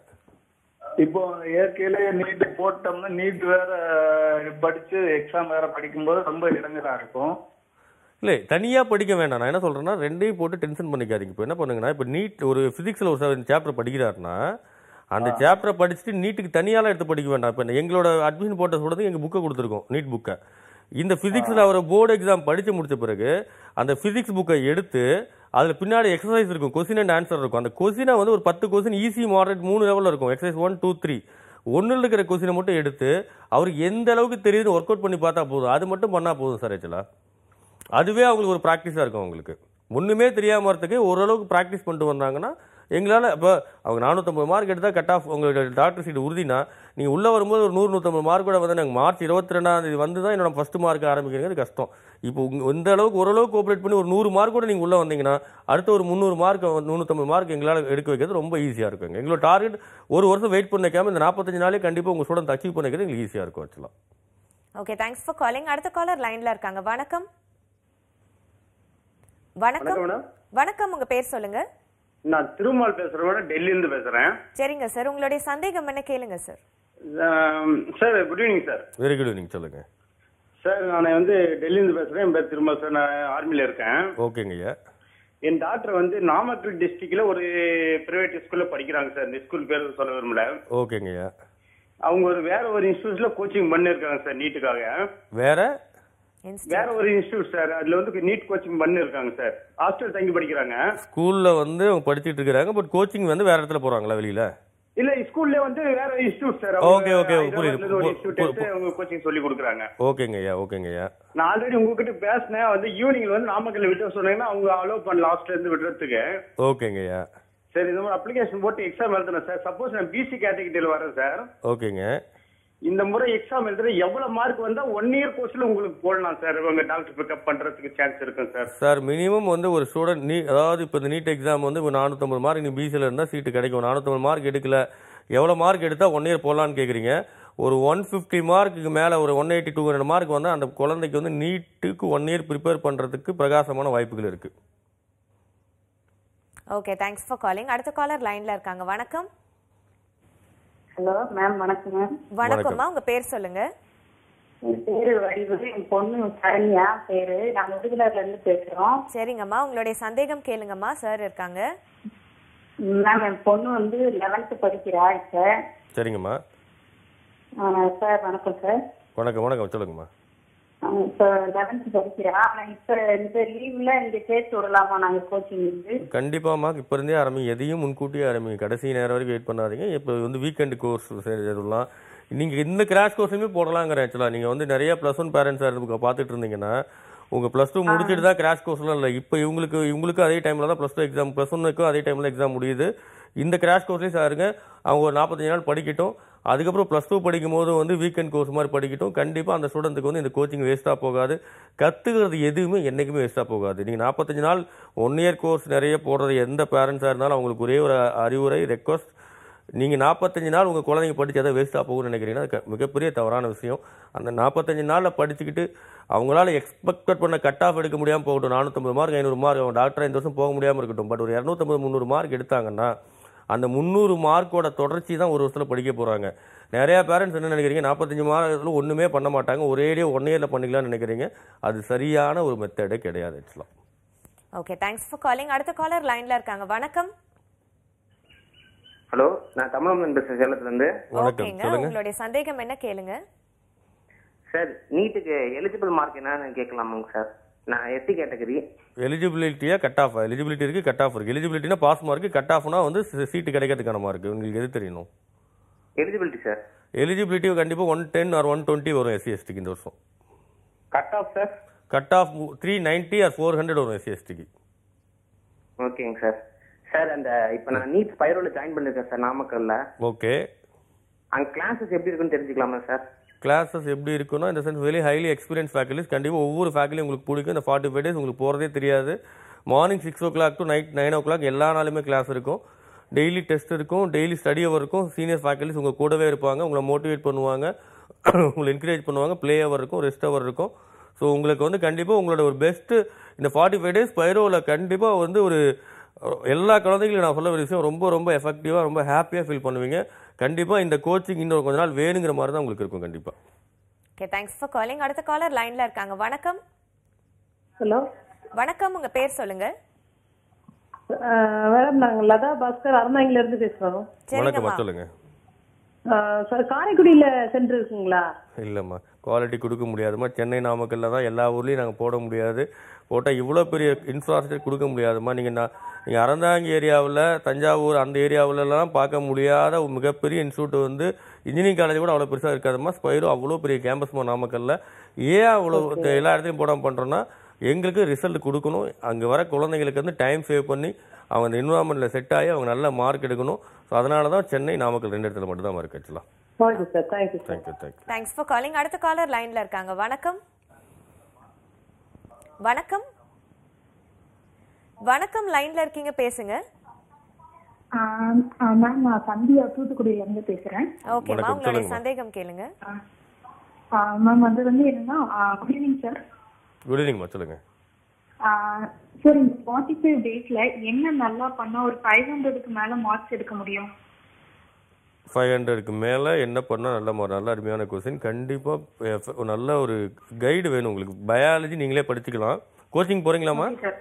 G: இப்போ இயற்கையிலே நீட் போட்டோம்னா நீட் வேற படிச்சு எக்ஸாம் வேற படிக்கும்போது ரொம்ப இடைஞ்சலா இருக்கும்
B: இல்லை தனியாக படிக்க வேண்டாம் நான் என்ன சொல்கிறேன்னா ரெண்டையும் போட்டு டென்ஷன் பண்ணிக்காதீங்க இப்போ என்ன பண்ணுங்கன்னா இப்போ நீட் ஒரு ஃபிசிக்ஸில் ஒரு செவன் சாப்டர் படிக்கிறாருன்னா அந்த சாப்டரை படிச்சுட்டு நீட்டுக்கு தனியாலாம் எடுத்து படிக்க வேண்டாம் இப்போ எங்களோட அட்மிஷன் போட்ட சொல்றது எங்கள் புக்கை கொடுத்துருக்கோம் நீட் புக்கை இந்த ஃபிசிக்ஸில் அவர் போர்டு எக்ஸாம் படித்து முடிச்ச பிறகு அந்த ஃபிசிக்ஸ் புக்கை எடுத்து அதில் பின்னாடி எக்ஸசைஸ் இருக்கும் கொஸ்டின் அண்ட் ஆன்சர் இருக்கும் அந்த கொஸ்டினை வந்து ஒரு பத்து கொஸ்டின் ஈஸி மாடரேட் மூணு லெவலில் இருக்கும் எக்ஸசைஸ் ஒன் டூ த்ரீ ஒன்றில் இருக்கிற கொஸ்டினை மட்டும் எடுத்து அவருக்கு எந்த அளவுக்கு தெரியுதுன்னு ஒர்க் அவுட் பண்ணி பார்த்தா போதும் அது மட்டும் பண்ணால் போதும் சார் ஆக்சுவலாக அதுவே அவங்களுக்கு ஒரு ப்ராக்டிஸாக இருக்கும் அவங்களுக்கு ஒன்றுமே தெரியாம வரதுக்கு ஓரளவுக்கு ப்ராக்டிஸ் பண்ணிட்டு வந்தாங்கன்னா எங்களால் இப்போ அவங்க நானூற்றம்பது மார்க் எடுத்தால் கட் ஆஃப் உங்களோட டாக்டர் சீட் உறுதினா நீங்கள் உள்ளே வரும்போது ஒரு நூறு நூற்றம்பது மார்க் கூட வந்து நாங்கள் மார்ச் இருபத்தி ரெண்டாம் தேதி வந்து தான் என்னோட ஃபஸ்ட்டு மார்க் ஆரம்பிக்கிறது அது கஷ்டம் இப்போ உங்க இந்த அளவுக்கு ஓரளவுக்கு கோஆப்ரேட் பண்ணி ஒரு நூறு மார்க் கூட நீங்கள் உள்ளே வந்தீங்கன்னா அடுத்த ஒரு முந்நூறு மார்க் முந்நூற்றம்பது மார்க் எங்களால் எடுக்க வைக்கிறது ரொம்ப ஈஸியாக இருக்குங்க எங்களோட டார்கெட் ஒரு வருஷம் வெயிட் பண்ண வைக்காம இந்த நாற்பத்தஞ்சு நாளே கண்டிப்பாக உங்கள் ஸ்டூடெண்ட் அச்சீவ் பண்ண வைக்கிறது எங்களுக்கு ஈஸியாக இருக்கும் ஆக்சுவலாக
A: ஓகே தேங்க்ஸ் ஃபார் காலிங் அடுத்த காலர் லைன்ல இருக்காங்க வணக்கம் வணக்கம்
I: மேடம்
A: வணக்கம் உங்க பேர் சொல்லுங்க
I: நான் திருமால் பேசுறேன் மேடம் டெல்லியில இருந்து பேசுறேன்
A: சரிங்க சார் உங்களுடைய சந்தேகம் என்ன கேளுங்க சார்
I: ஆம், sir good evening sir
B: very good evening சொல்லுங்கள்
I: சார் நான் வந்து டெல்லியில இருந்து பேசுறேன் என் பேர் திருமால் சார் நான் ஆர்மில இருக்கேன்
B: ஓகேங்க ஐயா
I: என் டாக்டர் வந்து நாமக்கல் டிஸ்ட்ரிக்ட்ல ஒரு பிரைவேட் ஸ்கூல்ல படிக்கிறாங்க சார் இந்த ஸ்கூல் பேர் சொல்ல விரும்பல
B: ஓகேங்க ஐயா
I: அவங்க ஒரு வேற ஒரு இன்ஸ்டியூட்ல கோச்சிங் பண்ணிருக்காங்க சார் நீட்டுக்காக
B: வேற
I: வேற ஒரு இன்ஸ்டியூட் சார் அதுல வந்து நீட் கோச்சிங் பண்ணிருக்காங்க சார் ஹாஸ்டல் தங்கி படிக்கிறாங்க
B: ஸ்கூல்ல வந்து அவங்க படிச்சிட்டு இருக்காங்க பட் கோச்சிங் வந்து வேற இடத்துல போறாங்களா வெளியில
I: இல்ல ஸ்கூல்ல வந்து வேற இன்ஸ்டியூட் சார்
B: Okay, okay, புரியுது.
I: ஒரு
B: பு-
I: இன்ஸ்டியூட்
B: பு-
I: எடுத்து அவங்க கோச்சிங் சொல்லி கொடுக்குறாங்க
B: ஓகேங்க ஐயா ஓகேங்க ஐயா
I: நான் ஆல்ரெடி உங்ககிட்ட பேசினேன் வந்து ஈவினிங் வந்து நாமக்கல்ல விட்டு சொன்னீங்கன்னா அவங்க அலோவ் பண்ணல ஹாஸ்டல்ல இருந்து விடுறதுக்கு
B: ஓகேங்க ஐயா
I: சரி இந்த மாதிரி அப்ளிகேஷன் போட்டு எக்ஸாம் எழுதுனேன் சார் சப்போஸ் நான் பிசி கேட்டகரியில் வரேன் சார்
B: ஓகேங்க
I: இந்த முறை எக்ஸாம் எழுதுறேன் எவ்வளவு மார்க் வந்தா ஒன் இயர் கோர்ஸ்ல உங்களுக்கு போடலாம் சார் உங்க டாக்டர் பிக்கப் பண்றதுக்கு சான்ஸ் இருக்கும் சார்
B: சார் மினிமம் வந்து ஒரு ஸ்டூடெண்ட் நீ அதாவது இப்போ இந்த நீட் எக்ஸாம் வந்து ஒரு நானூற்றம்பது மார்க் நீ பிசியில் இருந்தால் சீட்டு கிடைக்கும் நானூற்றம்பது மார்க் எடுக்கல எவ்வளோ மார்க் எடுத்தால் ஒன் இயர் போடலான்னு கேட்குறீங்க ஒரு ஒன் ஃபிஃப்டி மார்க்குக்கு மேலே ஒரு one eighty two hundred mark வந்தால் அந்த குழந்தைக்கு வந்து நீட்டுக்கு ஒன் இயர் ப்ரிப்பேர் பண்ணுறதுக்கு பிரகாசமான வாய்ப்புகள் இருக்குது
A: ஓகே தேங்க்ஸ் ஃபார் காலிங் அடுத்த காலர் லைன்ல இருக்காங்க வணக்கம்
D: ஹலோ மேம் வணக்கம் மேம்
A: வணக்கம்மா உங்க பேர் சொல்லுங்க
D: என் பேரு வடிவு என் பொண்ணு சரண்யா பேரு நாங்க விருதுநகர்ல இருந்து பேசுறோம்
A: சரிங்கம்மா உங்களுடைய சந்தேகம் கேளுங்கம்மா சார் இருக்காங்க
D: மேம் என் பொண்ணு வந்து லெவன்த் படிக்கிறா இப்ப
B: சரிங்கம்மா
D: ஆஹ் சார் வணக்கம் சார்
B: வணக்கம் வணக்கம் சொல்லுங்கம்மா
D: ஆஹ் இப்ப லெவன்த் படிக்கிறா ஆனா இப்ப இந்த லீவ்ல இங்க சேர்த்து விடலாமா நாங்க கோச்சிங் இருந்து
B: கண்டிப்பாம்மா இப்போ இருந்தே ஆரம்பிங்க எதையும் முன்கூட்டியே ஆரம்பிங்க கடைசி நேரம் வரைக்கும் வெயிட் பண்ணாதீங்க இப்போ வந்து வீக்கெண்டு கோர்ஸ் சேரலாம் நீங்கள் இந்த கிராஷ் கோர்ஸுமே போடலாங்கிற ஆக்சுவலாக நீங்கள் வந்து நிறைய ப்ளஸ் ஒன் பேரண்ட்ஸாக இருந்து பார்த்துட்டு இருந்தீங்கன்னா உங்கள் ப்ளஸ் டூ முடிச்சுட்டு தான் கிராஷ் கோர்ஸ்லாம் இல்லை இப்போ இவங்களுக்கு இவங்களுக்கு அதே டைமில் தான் ப்ளஸ் டூ எக்ஸாம் ப்ளஸ் ஒன்னுக்கும் அதே டைமில் எக்ஸாம் முடியுது இந்த கிராஷ் கோர்ஸ்லேயும் சாருங்க அவங்க ஒரு நாற்பத்தஞ்சு நாள் படிக்கட்டும் அதுக்கப்புறம் ப்ளஸ் டூ படிக்கும் போது வந்து வீக்கெண்ட் கோர்ஸ் மாதிரி படிக்கட்டும் கண்டிப்பாக அந்த ஸ்டூடெண்ட்டுக்கு வந்து இந்த கோச்சிங் வேஸ்ட்டாக போகாது கற்றுக்கிறது எதுவுமே என்றைக்குமே வேஸ்ட்டாக போகாது நீங்கள் நாற்பத்தஞ்சு நாள் ஒன் இயர் கோர்ஸ் நிறைய போடுறது எந்த பேரண்ட்ஸாக இருந்தாலும் அவங்களுக்கு ஒரே ஒரு அறிவுரை ரெக்வஸ்ட் நீங்கள் நாற்பத்தஞ்சு நாள் உங்கள் குழந்தைங்க படிச்சு அதை வேஸ்ட்டாக போகும்னு நினைக்கிறீங்கன்னா அது க- மிகப்பெரிய தவறான விஷயம் அந்த நாற்பத்தஞ்சு நாளில் படிச்சுக்கிட்டு அவங்களால எக்ஸ்பெக்ட் பண்ண கட் ஆஃப் எடுக்க முடியாமல் போகட்டும் நானூற்றம்பது மார்க் ஐநூறு மார்க் அவன் டாக்டர் இந்த வருஷம் போக முடியாமல் இருக்கட்டும் பட் ஒரு இரநூத்தம்பது முந்நூறு மார்க் எடுத்தாங்கன்னா அந்த முந்நூறு மார்க்கோட தொடர்ச்சி தான் ஒரு வருஷத்தில் படிக்க போகிறாங்க நிறையா பேரண்ட்ஸ் என்ன நினைக்கிறீங்க நாற்பத்தஞ்சு மார்க்கில் ஒன்றுமே பண்ண மாட்டாங்க ஒரேடியே ஒன் இயரில் பண்ணிக்கலாம்னு நினைக்கிறீங்க அது சரியான ஒரு மெத்தடே கிடையாது ஆக்சுவலாக
A: ஓகே தேங்க்ஸ் ஃபார் காலிங் அடுத்த காலர் லைன்ல இருக்காங்க வணக்கம்
E: ஹலோ நான் தமிழன் பேசுறேன் சேலத்துல இருந்து
B: வணக்கம்
A: ஓகேங்க
B: சொல்லுங்க
A: உங்களுடைய சந்தேகம் என்ன கேளுங்க
E: சார் நீட்டுக்கு எலிஜிபிள் மார்க் என்னன்னு கேட்கலாமாங்க சார் நான் எஸ்சி கேட்டகரி
B: எலிஜிபிலிட்டியாக கட் ஆஃப் எலிஜிபிலிட்டி இருக்குது கட் ஆஃப் இருக்குது எலிஜிபிலிட்டினா பாஸ் மார்க் கட் ஆஃப்னா வந்து சீட்டு கிடைக்கிறதுக்கான மார்க் உங்களுக்கு எது தெரியணும்
E: எலிஜிபிலிட்டி சார்
B: எலிஜிபிலிட்டி கண்டிப்பாக one ten or one twenty வரும் எஸ்சி எஸ்டிக்கு இந்த வருஷம்
E: cut off sir
B: cut off three ninety or four hundred வரும் எஸ்சி எஸ்டிக்கு
E: ஓகேங்க சார் சார் அந்த இப்போ நான் நீட் ஸ்பைரோல ஜாயின் பண்ணிருக்கேன் சார் நாமக்கல்ல
B: ஓகே
E: அங்க கிளாஸஸ் எப்படி இருக்குன்னு தெரிஞ்சுக்கலாமா சார்
B: கிளாஸஸ் எப்படி இருக்குன்னா இந்த சென்ஸ் வெரி ஹைலி எக்ஸ்பீரியன்ஸ் ஃபேக்கல்டிஸ் கண்டிப்பாக ஒவ்வொரு ஃபேக்கல்டி உங்களுக்கு பிடிக்கும் இந்த ஃபார்ட்டி ஃபைவ் டேஸ் உங்களுக்கு போகிறதே தெரியாது morning six o'clock to night nine o'clock எல்லா நாளுமே கிளாஸ் இருக்கும் டெய்லி டெஸ்ட் இருக்கும் டெய்லி ஸ்டடி அவர் இருக்கும் சீனியர் ஃபேக்கல்டிஸ் உங்கள் கூடவே இருப்பாங்க உங்களை மோட்டிவேட் பண்ணுவாங்க உங்களை என்கரேஜ் பண்ணுவாங்க ப்ளே அவர் இருக்கும் ரெஸ்ட் அவர் இருக்கும் ஸோ உங்களுக்கு வந்து கண்டிப்பாக உங்களோட ஒரு பெஸ்ட்டு இந்த ஃபார்ட்டி ஃபைவ் டேஸ் பைரோவில் கண்டிப்பாக வந்து ஒரு எல்லா குழந்தைகளும் நான் சொல்ல ஒரு விஷயம் ரொம்ப ரொம்ப எஃபெக்டிவாக ரொம்ப ஹாப்பியாக ஃபீல் பண்ணுவீங்க கண்டிப்பாக இந்த கோச்சிங் இன்னும் கொஞ்ச நாள் வேணுங்கிற மாதிரி தான் உங்களுக்கு இருக்கும் கண்டிப்பாக
A: ஓகே தேங்க்ஸ் ஃபார் காலிங் அடுத்த காலர் லைன்ல இருக்காங்க வணக்கம்
J: ஹலோ
A: வணக்கம் உங்க பேர் சொல்லுங்க
J: மேடம் நாங்க லதா பாஸ்கர் அருணாங்கில இருந்து பேசுறோம்
B: வணக்கம்மா சொல்லுங்க
J: சார் காரைக்குடியில சென்டர் இருக்குங்களா
B: இல்லைம்மா குவாலிட்டி கொடுக்க முடியாதும்மா சென்னை நாமக்கல்ல தான் எல்லா ஊர்லேயும் நாங்கள் போட முடியாது போட்டால் இவ்வளோ பெரிய இன்ஃப்ராஸ்ட்ரக்சர் கொடுக்க முடியாதும்மா நீங்கள் நான் நீங்கள் அறந்தாங்கி ஏரியாவில் தஞ்சாவூர் அந்த ஏரியாவிலலாம் பார்க்க முடியாத ஒரு மிகப்பெரிய இன்ஸ்டியூட் வந்து இன்ஜினியரிங் காலேஜ் கூட அவ்வளோ பெருசாக இருக்காதும்மா ஸ்பைரோ அவ்வளோ பெரிய கேம்பஸ்மா நாமக்கல்ல ஏன் அவ்வளோ எல்லா இடத்துலையும் போடாமல் பண்ணுறோன்னா எங்களுக்கு ரிசல்ட் கொடுக்கணும் அங்கே வர குழந்தைங்களுக்கு வந்து டைம் சேவ் பண்ணி அவங்க அந்த என்வரான்மெண்ட்டில் செட் ஆகி அவங்க நல்ல மார்க் எடுக்கணும் ஸோ அதனால தான் சென்னை நாமக்கல் ரெண்டு இடத்துல மட்டும் தான் இருக்கு ஆக்சுவலாக
J: okay sir thank you sir
B: thank you thank you
A: thanks for calling அடுத்த காலர் லைன்ல இருக்காங்க வணக்கம் வணக்கம் வணக்கம் லைன்ல இருக்கீங்க பேசுங்க
F: மேம் நான் சந்தியா தூத்துக்குடியில இருந்து பேசுறேன்
A: ஓகேமா
B: வணக்கம்,
A: உங்களுடைய
B: சொல்லுங்கம்மா.
A: சந்தேகம் கேளுங்க
F: மேம் அது வந்து என்னன்னா குட் ஈவினிங் சார்
B: குட் ஈவினிங்மா சொல்லுங்கள்
F: சார் இந்த ஃபார்ட்டி ஃபைவ் டேஸ்ல என்ன நல்லா பண்ணா ஒரு ஃபைவ் ஹண்ட்ரடுக்கு மேல மார்க்ஸ் எடுக்க முடியும்
B: ஃபைவ் ஹண்ட்ரடுக்கு மேலே என்ன பண்ணால் நல்ல மாதிரி நல்ல அருமையான கொஸ்டின் கண்டிப்பாக நல்ல ஒரு கைடு வேணும் உங்களுக்கு பயாலஜி நீங்களே படிச்சுக்கலாம் கோச்சிங் போகிறீங்களாம்மா
F: சார்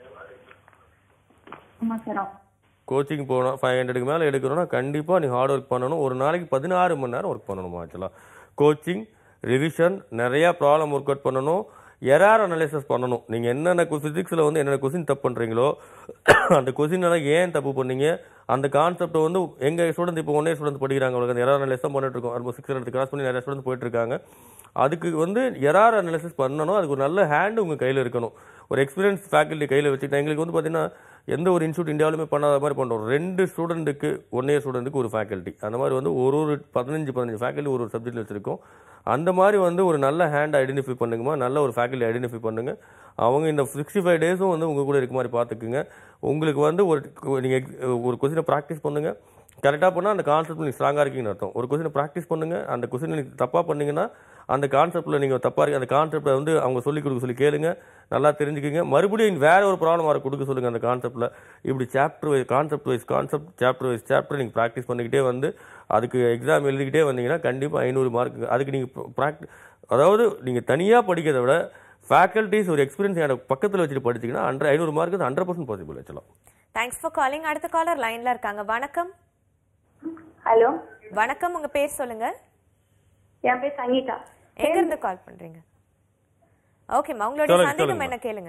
F: ஆமா சார்
B: கோச்சிங் போகணும் ஃபைவ் ஹண்ட்ரடுக்கு மேலே எடுக்கணும்னா கண்டிப்பாக நீ ஹார்ட் ஒர்க் பண்ணணும் ஒரு நாளைக்கு பதினாறு மணி நேரம் ஒர்க் பண்ணணுமா ஆக்சுவலாக கோச்சிங் ரிவிஷன் நிறையா ப்ராப்ளம் ஒர்க் அவுட் பண்ணணும் எரார் அனலைசஸ் பண்ணணும் நீங்கள் என்னென்ன ஃபிசிக்ஸில் வந்து என்னென்ன கொஸ்டின் தப்பு பண்ணுறீங்களோ அந்த கொஸ்டினால ஏன் தப்பு பண்ணீங்க அந்த கான்செப்ட் வந்து எங்கள் ஸ்டூடெண்ட் இப்போ ஒன்னே ஸ்டூடெண்ட் படிக்கிறாங்க அவங்களுக்கு அந்த எரார் அனலைஸ் தான் பண்ணிட்டு இருக்கோம் ஆல்மோஸ்ட் சிக்ஸ் ஹண்ட்ரட் கிராஸ் பண்ணி நிறைய ஸ்டூடெண்ட் போயிட்டு இருக்காங்க அதுக்கு வந்து எரார் அனலைசிஸ் பண்ணணும் அதுக்கு ஒரு நல்ல ஹேண்ட் உங்கள் கையில் இருக்கணும் ஒரு எக்ஸ்பீரியன்ஸ் ஃபேக்கல்ட்டி கையில் வச்சுக்கிட்டா எங்களுக்கு வந்து பார்த்தீங்கன்னா எந்த ஒரு இன்ஸ்டியூட் இந்தியாவிலுமே பண்ணாத மாதிரி பண்ணுறோம் ரெண்டு ஸ்டூடெண்ட்டுக்கு ஒன் இயர் ஸ்டூடெண்ட்டுக்கு ஒரு ஃபேக்கல்ட்டி அந்த மாதிரி வந்து ஒரு ஒரு பதினஞ்சு பதினஞ்சு ஃபேக்கல்ட்டி ஒரு ஒரு சப்ஜெக்ட் வச்சுருக்கோம் அந்த மாதிரி வந்து ஒரு நல்ல ஹேண்ட் ஐடென்டிஃபை பண்ணுங்கம்மா நல்ல ஒரு ஃபேக்கல்ட்டி ஐடென்டிஃபை பண்ணுங்க அவங்க இந்த சிக்ஸ்டி ஃபைவ் டேஸும் வந்து உங்கள் கூட இருக்க மாதிரி பார்த்துக்குங்க உங்களுக்கு வந்து ஒரு நீங்கள் ஒரு கொஸ்டினை ப்ராக்டிஸ் பண்ணுங்கள் கரெக்டாக பண்ணால் அந்த கான்செப்ட் நீங்கள் ஸ்ட்ராங்காக இருக்கீங்கன்னு அர்த்தம் ஒரு கொஸ்டினை ப்ராக்டிஸ் பண்ணுங்கள் அந்த கொஸ்டின் நீங்கள் தப்பாக பண்ணீங்கன்னா அந்த கான்செப்ட்டில் நீங்கள் தப்பாக இருக்கு அந்த கான்செப்டை வந்து அவங்க சொல்லிக் கொடுக்க சொல்லி கேளுங்க நல்லா தெரிஞ்சுக்கங்க மறுபடியும் வேற ஒரு ப்ராப்ளம் வர கொடுக்க சொல்லுங்கள் அந்த கான்செப்ட்டில் இப்படி chapter wise concept wise concept chapter wise chapter நீங்கள் ப்ராக்டிஸ் பண்ணிக்கிட்டே வந்து அதுக்கு எக்ஸாம் எழுதிக்கிட்டே வந்தீங்கன்னா கண்டிப்பாக ஐநூறு மார்க் அதுக்கு நீங்கள் ப்ராக்டி அதாவது நீங்கள் தனியாக படிக்கிறத விட ஃபேக்கல்ட்டிஸ் ஒரு எக்ஸ்பீரியன்ஸ் எனக்கு பக்கத்தில் வச்சுட்டு படிச்சிங்கன்னா ஹண்ட்ரட் ஐநூறு மார்க் ஹண்ட்ரட் பர்சன்ட் பாசிபிள் ஆச்சலாம்
A: தேங்க்ஸ் ஃபார் காலிங் அடுத்த காலர் லைன்ல இருக்காங்க வணக்கம்
K: ஹலோ
A: வணக்கம் உங்க பேர் சொல்லுங்க
K: என் பேர் சங்கீதா
A: எங்க இருந்து கால் பண்றீங்க ஓகேம்மா உங்களுடைய
B: சொல்லுங்க,
A: சந்தேகம்
B: சொல்லுங்க.
A: என்ன கேளுங்க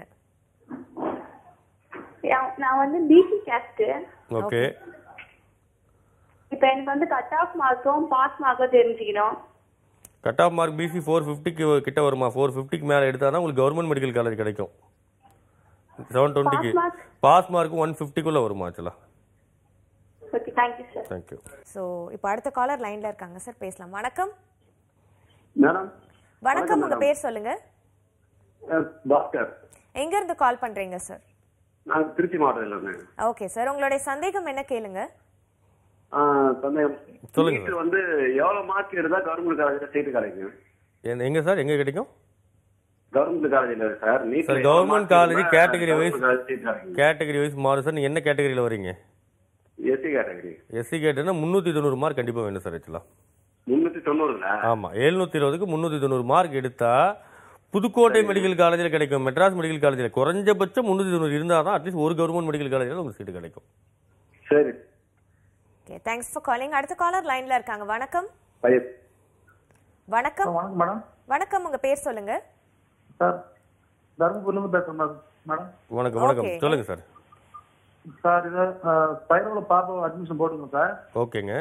K: என்- நான் வந்து பிசி கேஸ்ட்
B: ஓகே
K: இப்போ எனக்கு வந்து கட் ஆஃப் மார்க்கும் பாஸ் மார்க்கும் தெரிஞ்சுக்கணும்
B: cut off mark BC four ஃபிஃப்டிக்கு கிட்ட வருமா ஃபோர் ஃபிஃப்டிக்கு மேலே எடுத்தால் தான் உங்களுக்கு கவர்மெண்ட் மெடிக்கல் காலேஜ் கிடைக்கும் செவன் டுவெண்ட்டிக்கு
K: Pass mark?
B: Pass mark one ஃபிஃப்டிக்குள்ளே வருமா ஆக்சுவலாக
K: okay thank you sir
B: thank you
A: so இப்போ அடுத்த காலர் லைன்ல இருக்காங்க சார் பேசலாம் வணக்கம்
L: மேடம்
A: வணக்கம் உங்க
L: madam.
A: பேர் சொல்லுங்க
L: பாஸ்கர்
A: எங்க இருந்து கால் பண்றீங்க சார்
L: நான் திருச்சி மாவட்டத்தில் இருக்கேன்
A: ஓகே சார் உங்களுடைய சந்தேகம் என்ன கேளுங்க
L: ஆ, சந்தேகம்
B: சொல்லுங்க
L: NEET வந்து எவ்வளவு மார்க் எடுத்தா கவர்மெண்ட் காலேஜ்ல சீட்டு கிடைக்கும்
B: எந்த- எங்க சார் எங்க கிடைக்கும்
L: கவர்மெண்ட் காலேஜ்ல sir NEET
B: sir government college category wise
L: college seat கிடைக்கும்
B: கேட்டகரி வைஸ் மாறும் சார் நீங்க என்ன கேட்டகரியில் வரீங்க
L: எஸ்சி கேட்டகரி
B: எஸ்சி கேட்டனா முந்நூற்றி தொண்ணூறு மார்க் கண்டிப்பாக வேணும் சார் ஆக்சுவலாக
L: முன்னூத்தி தொண்ணூறுல
B: ஆமாம் எழுநூற்றி இருபதுக்கு முந்நூற்றி தொண்ணூறு மார்க் எடுத்தா புதுக்கோட்டை மெடிக்கல் காலேஜில் கிடைக்கும் மெட்ராஸ் மெடிக்கல் காலேஜில் குறைஞ்சபட்சம் முந்நூற்றி தொண்ணூறு இருந்தால் தான் அட்லீஸ்ட் ஒரு கவர்மெண்ட் மெடிக்கல் காலேஜில் உங்களுக்கு சீட்டு கிடைக்கும்
L: சரி
A: ஓகே தேங்க்ஸ் ஃபார் காலிங் அடுத்த காலர் லைன்ல இருக்காங்க வணக்கம்
L: பையன்
A: வணக்கம்
M: வணக்கம் மேடம்
A: வணக்கம் உங்க பேர் சொல்லுங்க
M: சார் தருமபுரிலேருந்து பேசுறேன் மேடம் மேடம்
B: வணக்கம் வணக்கம்
A: Okay.
B: சொல்லுங்க சார்
M: சார் இது பயிரோட பாப்பா அட்மிஷன் போட்டுங்க சார்
B: ஓகேங்க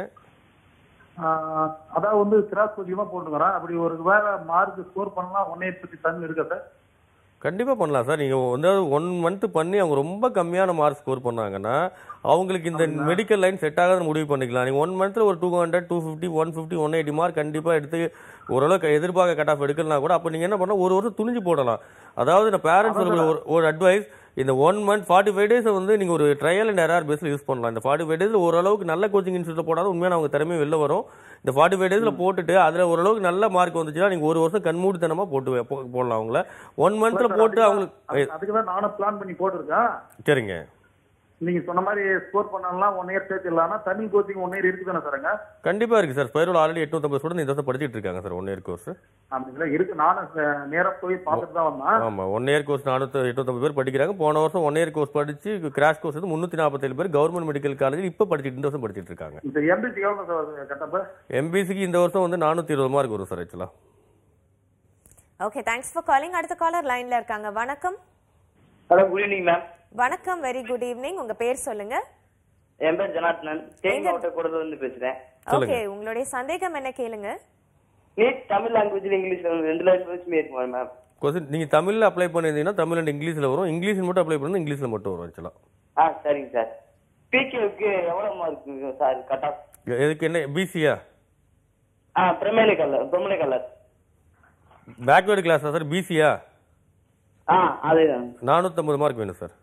M: ஆஹ், அதான் வந்து கிராஸ் கோச்சிங்கமாக போட்டுக்கிறேன் அப்படி ஒரு வேற மார்க் ஸ்கோர் பண்ணலாம் ஒன் எயிட் ஃபிஃப்டி செவன் இருக்கா சார்
B: கண்டிப்பாக பண்ணலாம் சார் நீங்கள் வந்து ஒன் மந்த் பண்ணி அவங்க ரொம்ப கம்மியான மார்க் ஸ்கோர் பண்ணாங்கன்னா அவங்களுக்கு இந்த மெடிக்கல் லைன் செட் ஆகாத முடிவு பண்ணிக்கலாம் நீங்கள் ஒன் மந்த்தில் ஒரு two hundred two fifty one fifty one eighty mark கண்டிப்பாக எடுத்து ஓரளவுக்கு எதிர்பார்க்க கட் ஆஃப் எடுக்கலாம் கூட அப்போ நீங்கள் என்ன பண்ணலாம் ஒரு வருஷம் துணிஞ்சு போடலாம் அதாவது நான் பேரண்ட்ஸ் சொல்லக்கூடிய ஒரு ஒரு அட்வைஸ் இந்த ஒன் மந்த் ஃபார்ட்டி ஃபைவ் டேஸை வந்து நீங்கள் ஒரு ட்ரையல் அண்ட் எரர் பேஸில் யூஸ் பண்ணலாம் இந்த ஃபார்ட்டி ஃபைவ் டேஸில் ஓரளவுக்கு நல்ல கோச்சிங் இன்ஸ்டியூட்டில் போடாத உண்மையான அவங்க திறமையும் வெளில வரும் இந்த ஃபார்ட்டி ஃபைவ் டேஸில் போட்டுட்டு அதில் ஓரளவுக்கு நல்ல மார்க் வந்துச்சுன்னா நீங்கள் ஒரு வருஷம் கண்மூடித்தனமாக போட்டு வே- போ- போடலாம் அவங்கள ஒன் மந்த்தில் போட்டு அவங்களுக்கு
M: அதுக்கு தான் நானும் பிளான் பண்ணி போட்டிருக்கேன்
B: சரிங்க
M: நீங்க சொன்ன மாதிரி ஸ்கோர் பண்ணலாம் ஒன் இயர் சேர்த்து இல்லாம தமிழ் கோச்சிங் ஒன் இயர் இருக்கு தானே சாருங்க
B: கண்டிப்பா இருக்கு சார் ஸ்பைரோல் ஆல்ரெடி எட்நூத்தம்பது ஸ்டூடெண்ட் இந்த வருஷம் படிச்சிட்டு இருக்காங்க சார் ஒன் இயர் கோர்ஸ்
M: அப்படிங்களா இருக்கு நானும் அஹ், நேரா போய் பார்த்துட்டு தான் வந்தேன்
B: ஆமா ஒன் இயர் கோர்ஸ் நானூத்தி எட்நூத்தம்பது பேர் படிக்கிறாங்க போன வருஷம் ஒன் இயர் கோர்ஸ் படிச்சு கிராஷ் கோர்ஸ் வந்து முன்னூத்தி நாற்பத்தேழு பேர் கவர்மெண்ட் மெடிக்கல் காலேஜ் இப்போ படிச்சிட்டு இந்த வருஷம் படிச்சிட்டு இருக்காங்க
M: இந்த எம்பிசி எவ்வளோ சார் கட்டப்ப
B: எம்பிசிக்கு இந்த வருஷம் வந்து நானூத்தி இருபது மார்க் வரும் சார் ஆக்சுவலா
A: ஓகே தேங்க்ஸ் ஃபார் காலிங் அடுத்த காலர் லைன்ல இருக்காங்க வணக்கம்
N: ஹலோ குட் ஈவினிங் மேம்
A: வணக்கம் வெரி குட் ஈவினிங் உங்க பேர் சொல்லுங்க
N: என் பேர் ஜனார்த்தனன் தேனி மாவட்ட கூடலூர்லேருந்து பேசுறேன்
A: ஓகே உங்களுடைய சந்தேகம் என்ன கேளுங்க
N: நீட் தமிழ் லாங்குவேஜ்ல இங்கிலீஷ்ல வந்து ரெண்டு லாங்குவேஜ்மே இருக்குமா மேம்
B: கொஸ்டின் நீங்க தமிழ்ல அப்ளை பண்ணியிருந்தீங்கன்னா தமிழ் அண்ட் இங்கிலீஷ்ல வரும் இங்கிலீஷ் மட்டும் அப்ளை பண்ணி இங்கிலீஷ்ல மட்டும் வரும் ஆக்சுவலா
N: ஆ சரிங்க சார் பிகேவுக்கு எவ்வளவு மார்க் சார் கட் ஆஃப்
B: எதுக்கு என்ன பிசியா
N: ஆ பிரமேலை கலர் பிரமலை கலர்
B: பேக்வேர்டு கிளாஸா சார் பிசியா
N: ஆ அதேதான்
B: நானூத்தம்பது மார்க் வேணும் sir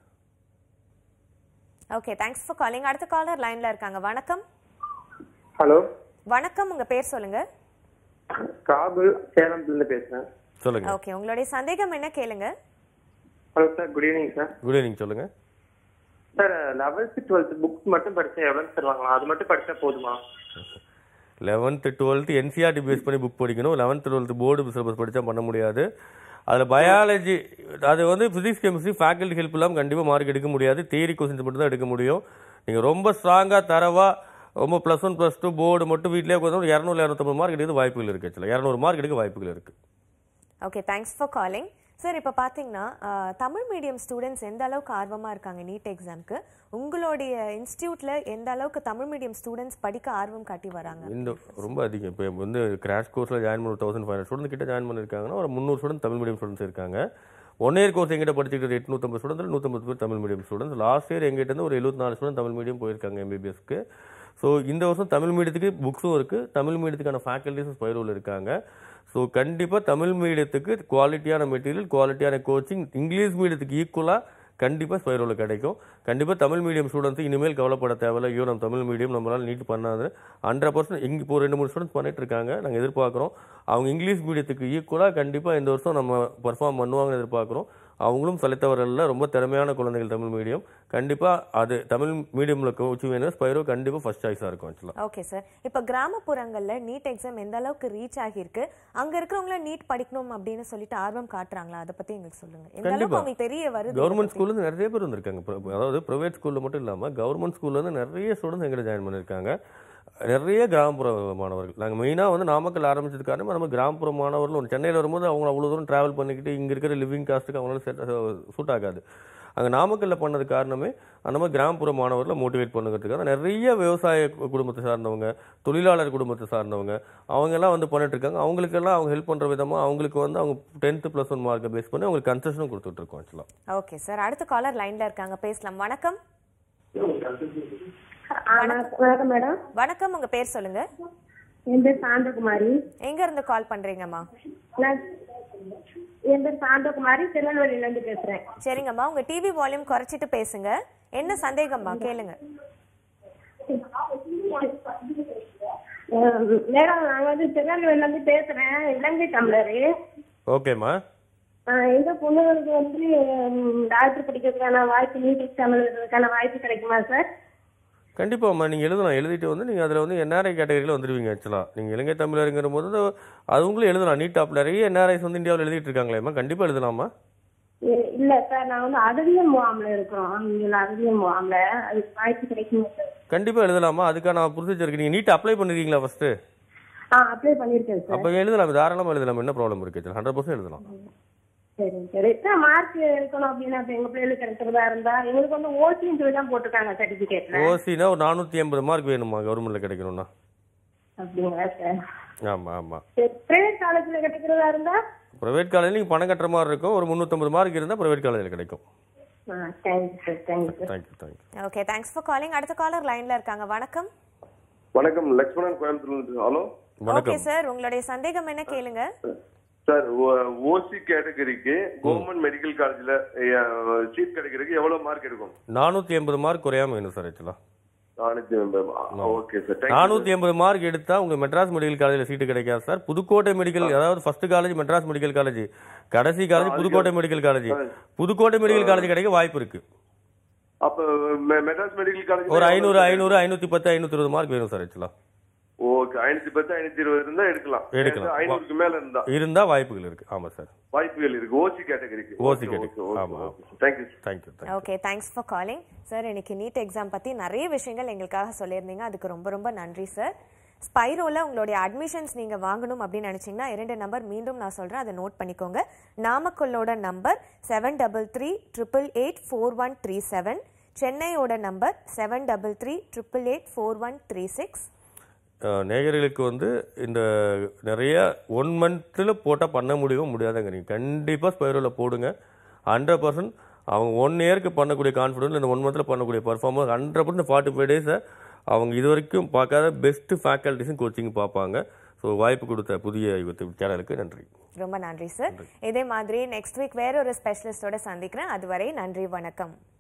A: okay thanks for calling அடுத்த காலர் லைன்ல இருக்காங்க வணக்கம்
C: ஹலோ
A: வணக்கம் உங்க பேர் சொல்லுங்க
C: காபுல் சேலம்ல இருந்து பேசுறேன்
B: சொல்லுங்க
A: ஓகே உங்களுடைய சந்தேகம் என்ன கேளுங்க
C: hello sir good evening sir
B: good evening சொல்லுங்க
C: சார் லெவல்த் டுவெல்த் புக்ஸ் மட்டும் படிச்சா எவ்வளவு தருவாங்களா அது மட்டும் படிச்சா போதுமா
B: லெவன்த்து டுவெல்த்து என்சிஆர்டி பேஸ் பண்ணி புக் படிக்கணும் லெவன்த்து டுவெல்த்து போர்டு சிலபஸ் படித்தா பண்ண முடியாது அதில் பயாலஜி அது வந்து ஃபிசிக்ஸ் கெமிஸ்ட்ரி ஃபேக்கல்டி ஹெல்ப் இல்லாமல் கண்டிப்பாக மார்க் எடுக்க முடியாது தியரி கொஸ்டின்ஸ் மட்டும் தான் எடுக்க முடியும் நீங்கள் ரொம்ப ஸ்ட்ராங்காக தரவாக ரொம்ப plus one plus two board மட்டும் வீட்டிலே உட்காந்து இரநூறு இரநூத்தம்பது மார்க் எடுக்க வாய்ப்புகள் இருக்குது ஆக்சுவலாக இரநூறு மார்க் எடுக்க வாய்ப்புகள் இருக்குது
A: okay thanks for calling sir இப்போ பார்த்தீங்கன்னா ஆஹ், தமிழ் மீடியம் ஸ்டூடெண்ட்ஸ் எந்த அளவுக்கு ஆர்வமாக இருக்காங்க நீட் எக்ஸாம்க்கு உங்களுடைய இன்ஸ்டியூட்ல எந்த அளவுக்கு தமிழ் மீடியம் ஸ்டூடெண்ட்ஸ் படிக்க ஆர்வம் காட்டி வராங்க
B: இந்த ரொம்ப அதிகம் இப்போ வந்து கிராஷ் கோர்ஸில் ஜாயின் பண்ண தௌசண்ட் ஃபைவ் ஹண்ட்ரட் ஸ்டூடெண்ட் கிட்ட ஜாயின் பண்ணியிருக்காங்கன்னா ஒரு முந்நூறு ஸ்டூடெண்ட் தமிழ் மீடியம் ஸ்டூடெண்ட்ஸ் இருக்காங்க ஒன் இயர் கோர்ஸ் எங்கிட்ட படிச்சுக்கிட்டு எட்நூற்றம்பது ஸ்டூடெண்ட்ஸ் நூற்றம்பது பேர் Tamil medium students last year எங்கிட்ட இருந்து ஒரு எழுபத்தி நாலு ஸ்டூடெண்ட் தமிழ் மீடியம் போயிருக்காங்க எம்பிபிஎஸ்க்கு ஸோ இந்த வருஷம் தமிழ் மீடியத்துக்கு புக்ஸும் இருக்குது தமிழ் மீடியத்துக்கான ஃபேக்கல்டிஸும் ஸ்பைரோவில் இருக்காங்க ஸோ கண்டிப்பாக தமிழ் மீடியத்துக்கு குவாலிட்டியான மெட்டீரியல் குவாலிட்டியான கோச்சிங் இங்கிலீஷ் மீடியத்துக்கு ஈக்குவலாக கண்டிப்பாக ஸ்பைரோவில் கிடைக்கும் கண்டிப்பாக தமிழ் மீடியம் ஸ்டூடெண்ட்ஸ் இனிமேல் கவலைப்பட தேவையில்ல ஐயோ நம்ம தமிழ் மீடியம் நம்மளால நீட் பண்ணாது ஹண்ட்ரட் பர்சன்ட் இங்கே இப்போ ரெண்டு மூணு ஸ்டூடெண்ட்ஸ் பண்ணிட்டு இருக்காங்க நாங்கள் எதிர்பார்க்குறோம் அவங்க இங்கிலீஷ் மீடியத்துக்கு ஈக்குவலாக கண்டிப்பாக இந்த வருஷம் நம்ம பர்ஃபார்ம் பண்ணுவாங்கன்னு எதிர்பார்க்குறோம் அவங்களும் சலித்தவர்கள் ரொம்ப திறமையான குழந்தைகள் தமிழ் மீடியம் கண்டிப்பாக அது தமிழ் மீடியமில் கோச்சு வேணும் ஸ்பைரோ கண்டிப்பாக ஃபஸ்ட் சாய்ஸாக இருக்கும் ஆக்சுவலாக
A: ஓகே சார் இப்போ கிராமப்புறங்கள்ல நீட் எக்ஸாம் எந்த அளவுக்கு ரீச் ஆகியிருக்கு அங்க இருக்கிறவங்கள நீட் படிக்கணும் அப்படின்னு சொல்லிட்டு ஆர்வம் காட்டுறாங்களா அதை பத்தி எங்களுக்கு சொல்லுங்க எந்த அளவுக்கு
B: கண்டிப்பா
A: அவங்களுக்கு தெரிய வருது
B: கவர்மெண்ட் ஸ்கூல்லேருந்து நிறைய பேர் வந்திருக்காங்க Pri- அதாவது ப்ரைவேட் ஸ்கூலில் மட்டும் இல்லாமல் கவர்மெண்ட் ஸ்கூல்லேருந்து நிறைய ஸ்டூடெண்ட்ஸ் எங்கிட்ட ஜாயின் பண்ணியிருக்காங்க நிறைய கிராமப்புற மாணவர்கள் நாங்கள் மெயினாக வந்து நாமக்கல் ஆரம்பிச்சது காரணமாக நம்ம கிராமப்புற மாணவர்கள் ஒரு சென்னையில் வரும்போது அவங்க அவ்வளோ தூரம் ட்ராவல் பண்ணிக்கிட்டு இங்கே இருக்கிற லிவிங் காஸ்ட்டுக்கு அவங்களால செட் சூட் ஆகாது அங்கே நாமக்கல்லில் பண்ணது காரணமே அந்த மாதிரி கிராமப்புற மாணவர்களை மோட்டிவேட் பண்ணுறதுக்காக நிறைய விவசாய கு- குடும்பத்தை சார்ந்தவங்க தொழிலாளர் குடும்பத்தை சார்ந்தவங்க அவங்கெல்லாம் வந்து பண்ணிட்டு இருக்காங்க அவங்களுக்கெல்லாம் அவங்க ஹெல்ப் பண்ணுற விதமாக அவங்களுக்கு வந்து அவங்க டென்த்து ப்ளஸ் ஒன் மார்க்கை பேஸ் பண்ணி அவங்களுக்கு கன்செஷனும் கொடுத்துட்டு இருக்கோம் ஆக்சுவலாக
A: ஓகே சார் அடுத்த காலர் லைன்ல இருக்காங்க பேசலாம் வணக்கம்
F: வணக்கம் மேடம்
A: வணக்கம் உங்க பேர் சொல்லுங்க
F: என் பேர் சாந்தகுமாரி
A: எங்க இருந்து கால் பண்றீங்கம்மா
F: நான் என் பேர் சாந்தகுமாரி திருநெல்வேலியில இருந்து பேசுறேன்
A: சரிங்கம்மா உங்க டிவி வால்யூம் குறைச்சிட்டு பேசுங்க என்ன சந்தேகம்மா கேளுங்க
F: அஹ் மேடம் நாங்க வந்து திருநெல்வேலியில இருந்து பேசுறேன் இலங்கை தமிழரு
B: ஓகேம்மா
F: அஹ் எங்க பொண்ணுங்களுக்கு வந்து உம், டாக்டர் படிக்கிறதுக்கான வாய்ப்பு நீட் எக்ஸாம் எழுதுறதுக்கான வாய்ப்பு கிடைக்குமா சார்
B: கண்டிப்பாம்மா நீங்கள் எழுதலாம் எழுதிட்டு வந்து நீங்கள் அதில் வந்து என்ஆர்ஐ கேட்டகரியில் வந்துடுவீங்க ஆக்சுவலாக நீங்கள் இலங்கை தமிழருங்கிற போது அது- அதுங்களும் எழுதலாம் நீட் டாப் நிறைய என்ஆர்ஐஸ் வந்து இந்தியாவில் எழுதிட்டு இருக்காங்களேம்மா கண்டிப்பாக எழுதலாமா
F: இ- இல்ல சார் நான் வந்து அகதியம் முகாம்ல இருக்கிறோம் இங்க அகதியம் முகாம்ல அதுக்கு வாய்ப்பு கிடைக்குமா சார்
B: கண்டிப்பாக எழுதலாமா அதுக்கான ப்ரொசீஜர் இருக்கு நீங்கள் நீட் அப்ளை பண்ணிருக்கீங்களா ஃபஸ்ட்டு
F: ஆ அப்ளை பண்ணிருக்கேன் சார்
B: அப்போ எழுதலாம் தாராளமாக எழுதலாம் என்ன ப்ராப்ளம் இருக்குது ஹண்ட்ரட் பர்சன்ட் எழுதலாம்
F: சரி சரி எத்தனை மார்க் எடுக்கணும் அப்படின்னா இப்ப எங்க பிள்ளைகளுக்கு கிடைக்கிறதா இருந்தா எங்களுக்கு வந்து ஓசின்னு சொல்லி தான் போட்டிருக்காங்க சர்டிபிகேட்ல
B: ஓசினா ஒரு நானூற்றி எண்பது மார்க் வேணுமா கவர்மெண்ட்டில் கிடைக்கணும்னா
F: அப்படிங்களா சார்
B: ஆமாம் ஆமாம்
F: சரி பிரைவேட் காலேஜ்ல கிடைக்கிறதா இருந்தா
B: ப்ரைவேட் காலேஜில் நீங்கள் பணம் கட்டுற மாதிரி இருக்கும் ஒரு முந்நூற்றம்பது மார்க் இருந்தால் ப்ரைவேட் காலேஜில் கிடைக்கும்
F: thank you sir thank you sir
B: thank you thank you
A: okay thanks for calling அடுத்த காலர் லைன்ல இருக்காங்க வணக்கம்
L: வணக்கம் லக்ஷ்மணன் கோயம்புத்தூர்ல ஹலோ
A: ஓகே சார் உங்களுடைய சந்தேகம் என்ன கேளுங்க
L: சார் ஓசி கேட்டகரிக்கு கவர்மெண்ட் மெடிக்கல் காலேஜ்ல சீட் கிடைக்கிறதுக்கு எவ்வளவு மார்க் எடுக்கும்
B: நானூற்றி எண்பது மார்க் குறையாம வேணும் சார் ஆக்சுவலாக
L: நானூத்தி ஓகே சார்
B: நானூற்றி எண்பது மார்க் எடுத்தா உங்க மெட்ராஸ் மெடிக்கல் காலேஜில் சீட்டு கிடைக்காது சார் புதுக்கோட்டை மெடிக்கல் அதாவது first college Madras medical college கடைசி college Pudukkottai medical college Pudukkottai medical college கிடைக்க வாய்ப்பு இருக்கு
L: அப்ப மெ- மெட்ராஸ் மெடிக்கல் காலேஜ்
B: ஒரு ஐநூறு ஐநூறு ஐநூற்றி பத்து ஐநூற்றி இருபது மார்க் வேணும் சார் ஆக்சுவலாக
L: ஓகே ஐநூத்தி பத்து ஐநூத்தி இருபது இருந்தா எடுக்கலாம்
B: எடுக்கலாம்.
L: ஐநூறுக்கு மேல இருந்தா
B: இருந்தா வாய்ப்புகள் இருக்கு ஆமா சார்
L: வாய்ப்புகள் இருக்கு ஓசி கேட்டகரிக்கு
B: ஓசி கேட்டு ஆமா
L: thank you
B: thank you
A: okay thanks for calling sir இன்னைக்கு நீட் எக்ஸாம் பத்தி நிறைய விஷயங்கள் எங்களுக்காக சொல்லியிருந்தீங்க அதுக்கு ரொம்ப ரொம்ப நன்றி சார் ஸ்பைரோல உங்களுடைய அட்மிஷன்ஸ் நீங்க வாங்கணும் அப்படின்னு நினைச்சீங்கன்னா இரண்டு நம்பர் மீண்டும் நான் சொல்றேன் அதை நோட் பண்ணிக்கோங்க நாமக்கல்லோட number seven double three triple eight four one three seven சென்னையோட number seven double three triple eight four one three six
B: அஹ், நேயர்களுக்கு வந்து இந்த நிறைய ஒன் மந்த்தில் போட்டால் பண்ண முடியவும் முடியாதுங்க நீங்கள் கண்டிப்பாக ஸ்பைரோவில் போடுங்க ஹண்ட்ரட் பர்சன்ட் அவங்க ஒன் இயருக்கு பண்ணக்கூடிய கான்ஃபிடன்ஸ் இந்த ஒன் மந்த்தில் பண்ணக்கூடிய performance hundred percent forty five டேஸை அவங்க இது வரைக்கும் பார்க்காத பெஸ்ட் ஃபேக்கல்ட்டிஸும் கோச்சிங் பார்ப்பாங்க ஸோ வாய்ப்பு கொடுத்த புதிய யூடியூப் சேனலுக்கு நன்றி
A: ரொம்ப நன்றி சார் இதே மாதிரி நெக்ஸ்ட் வீக் வேற ஒரு ஸ்பெஷலிஸ்டோட சந்திக்கிறேன் அதுவரை நன்றி வணக்கம்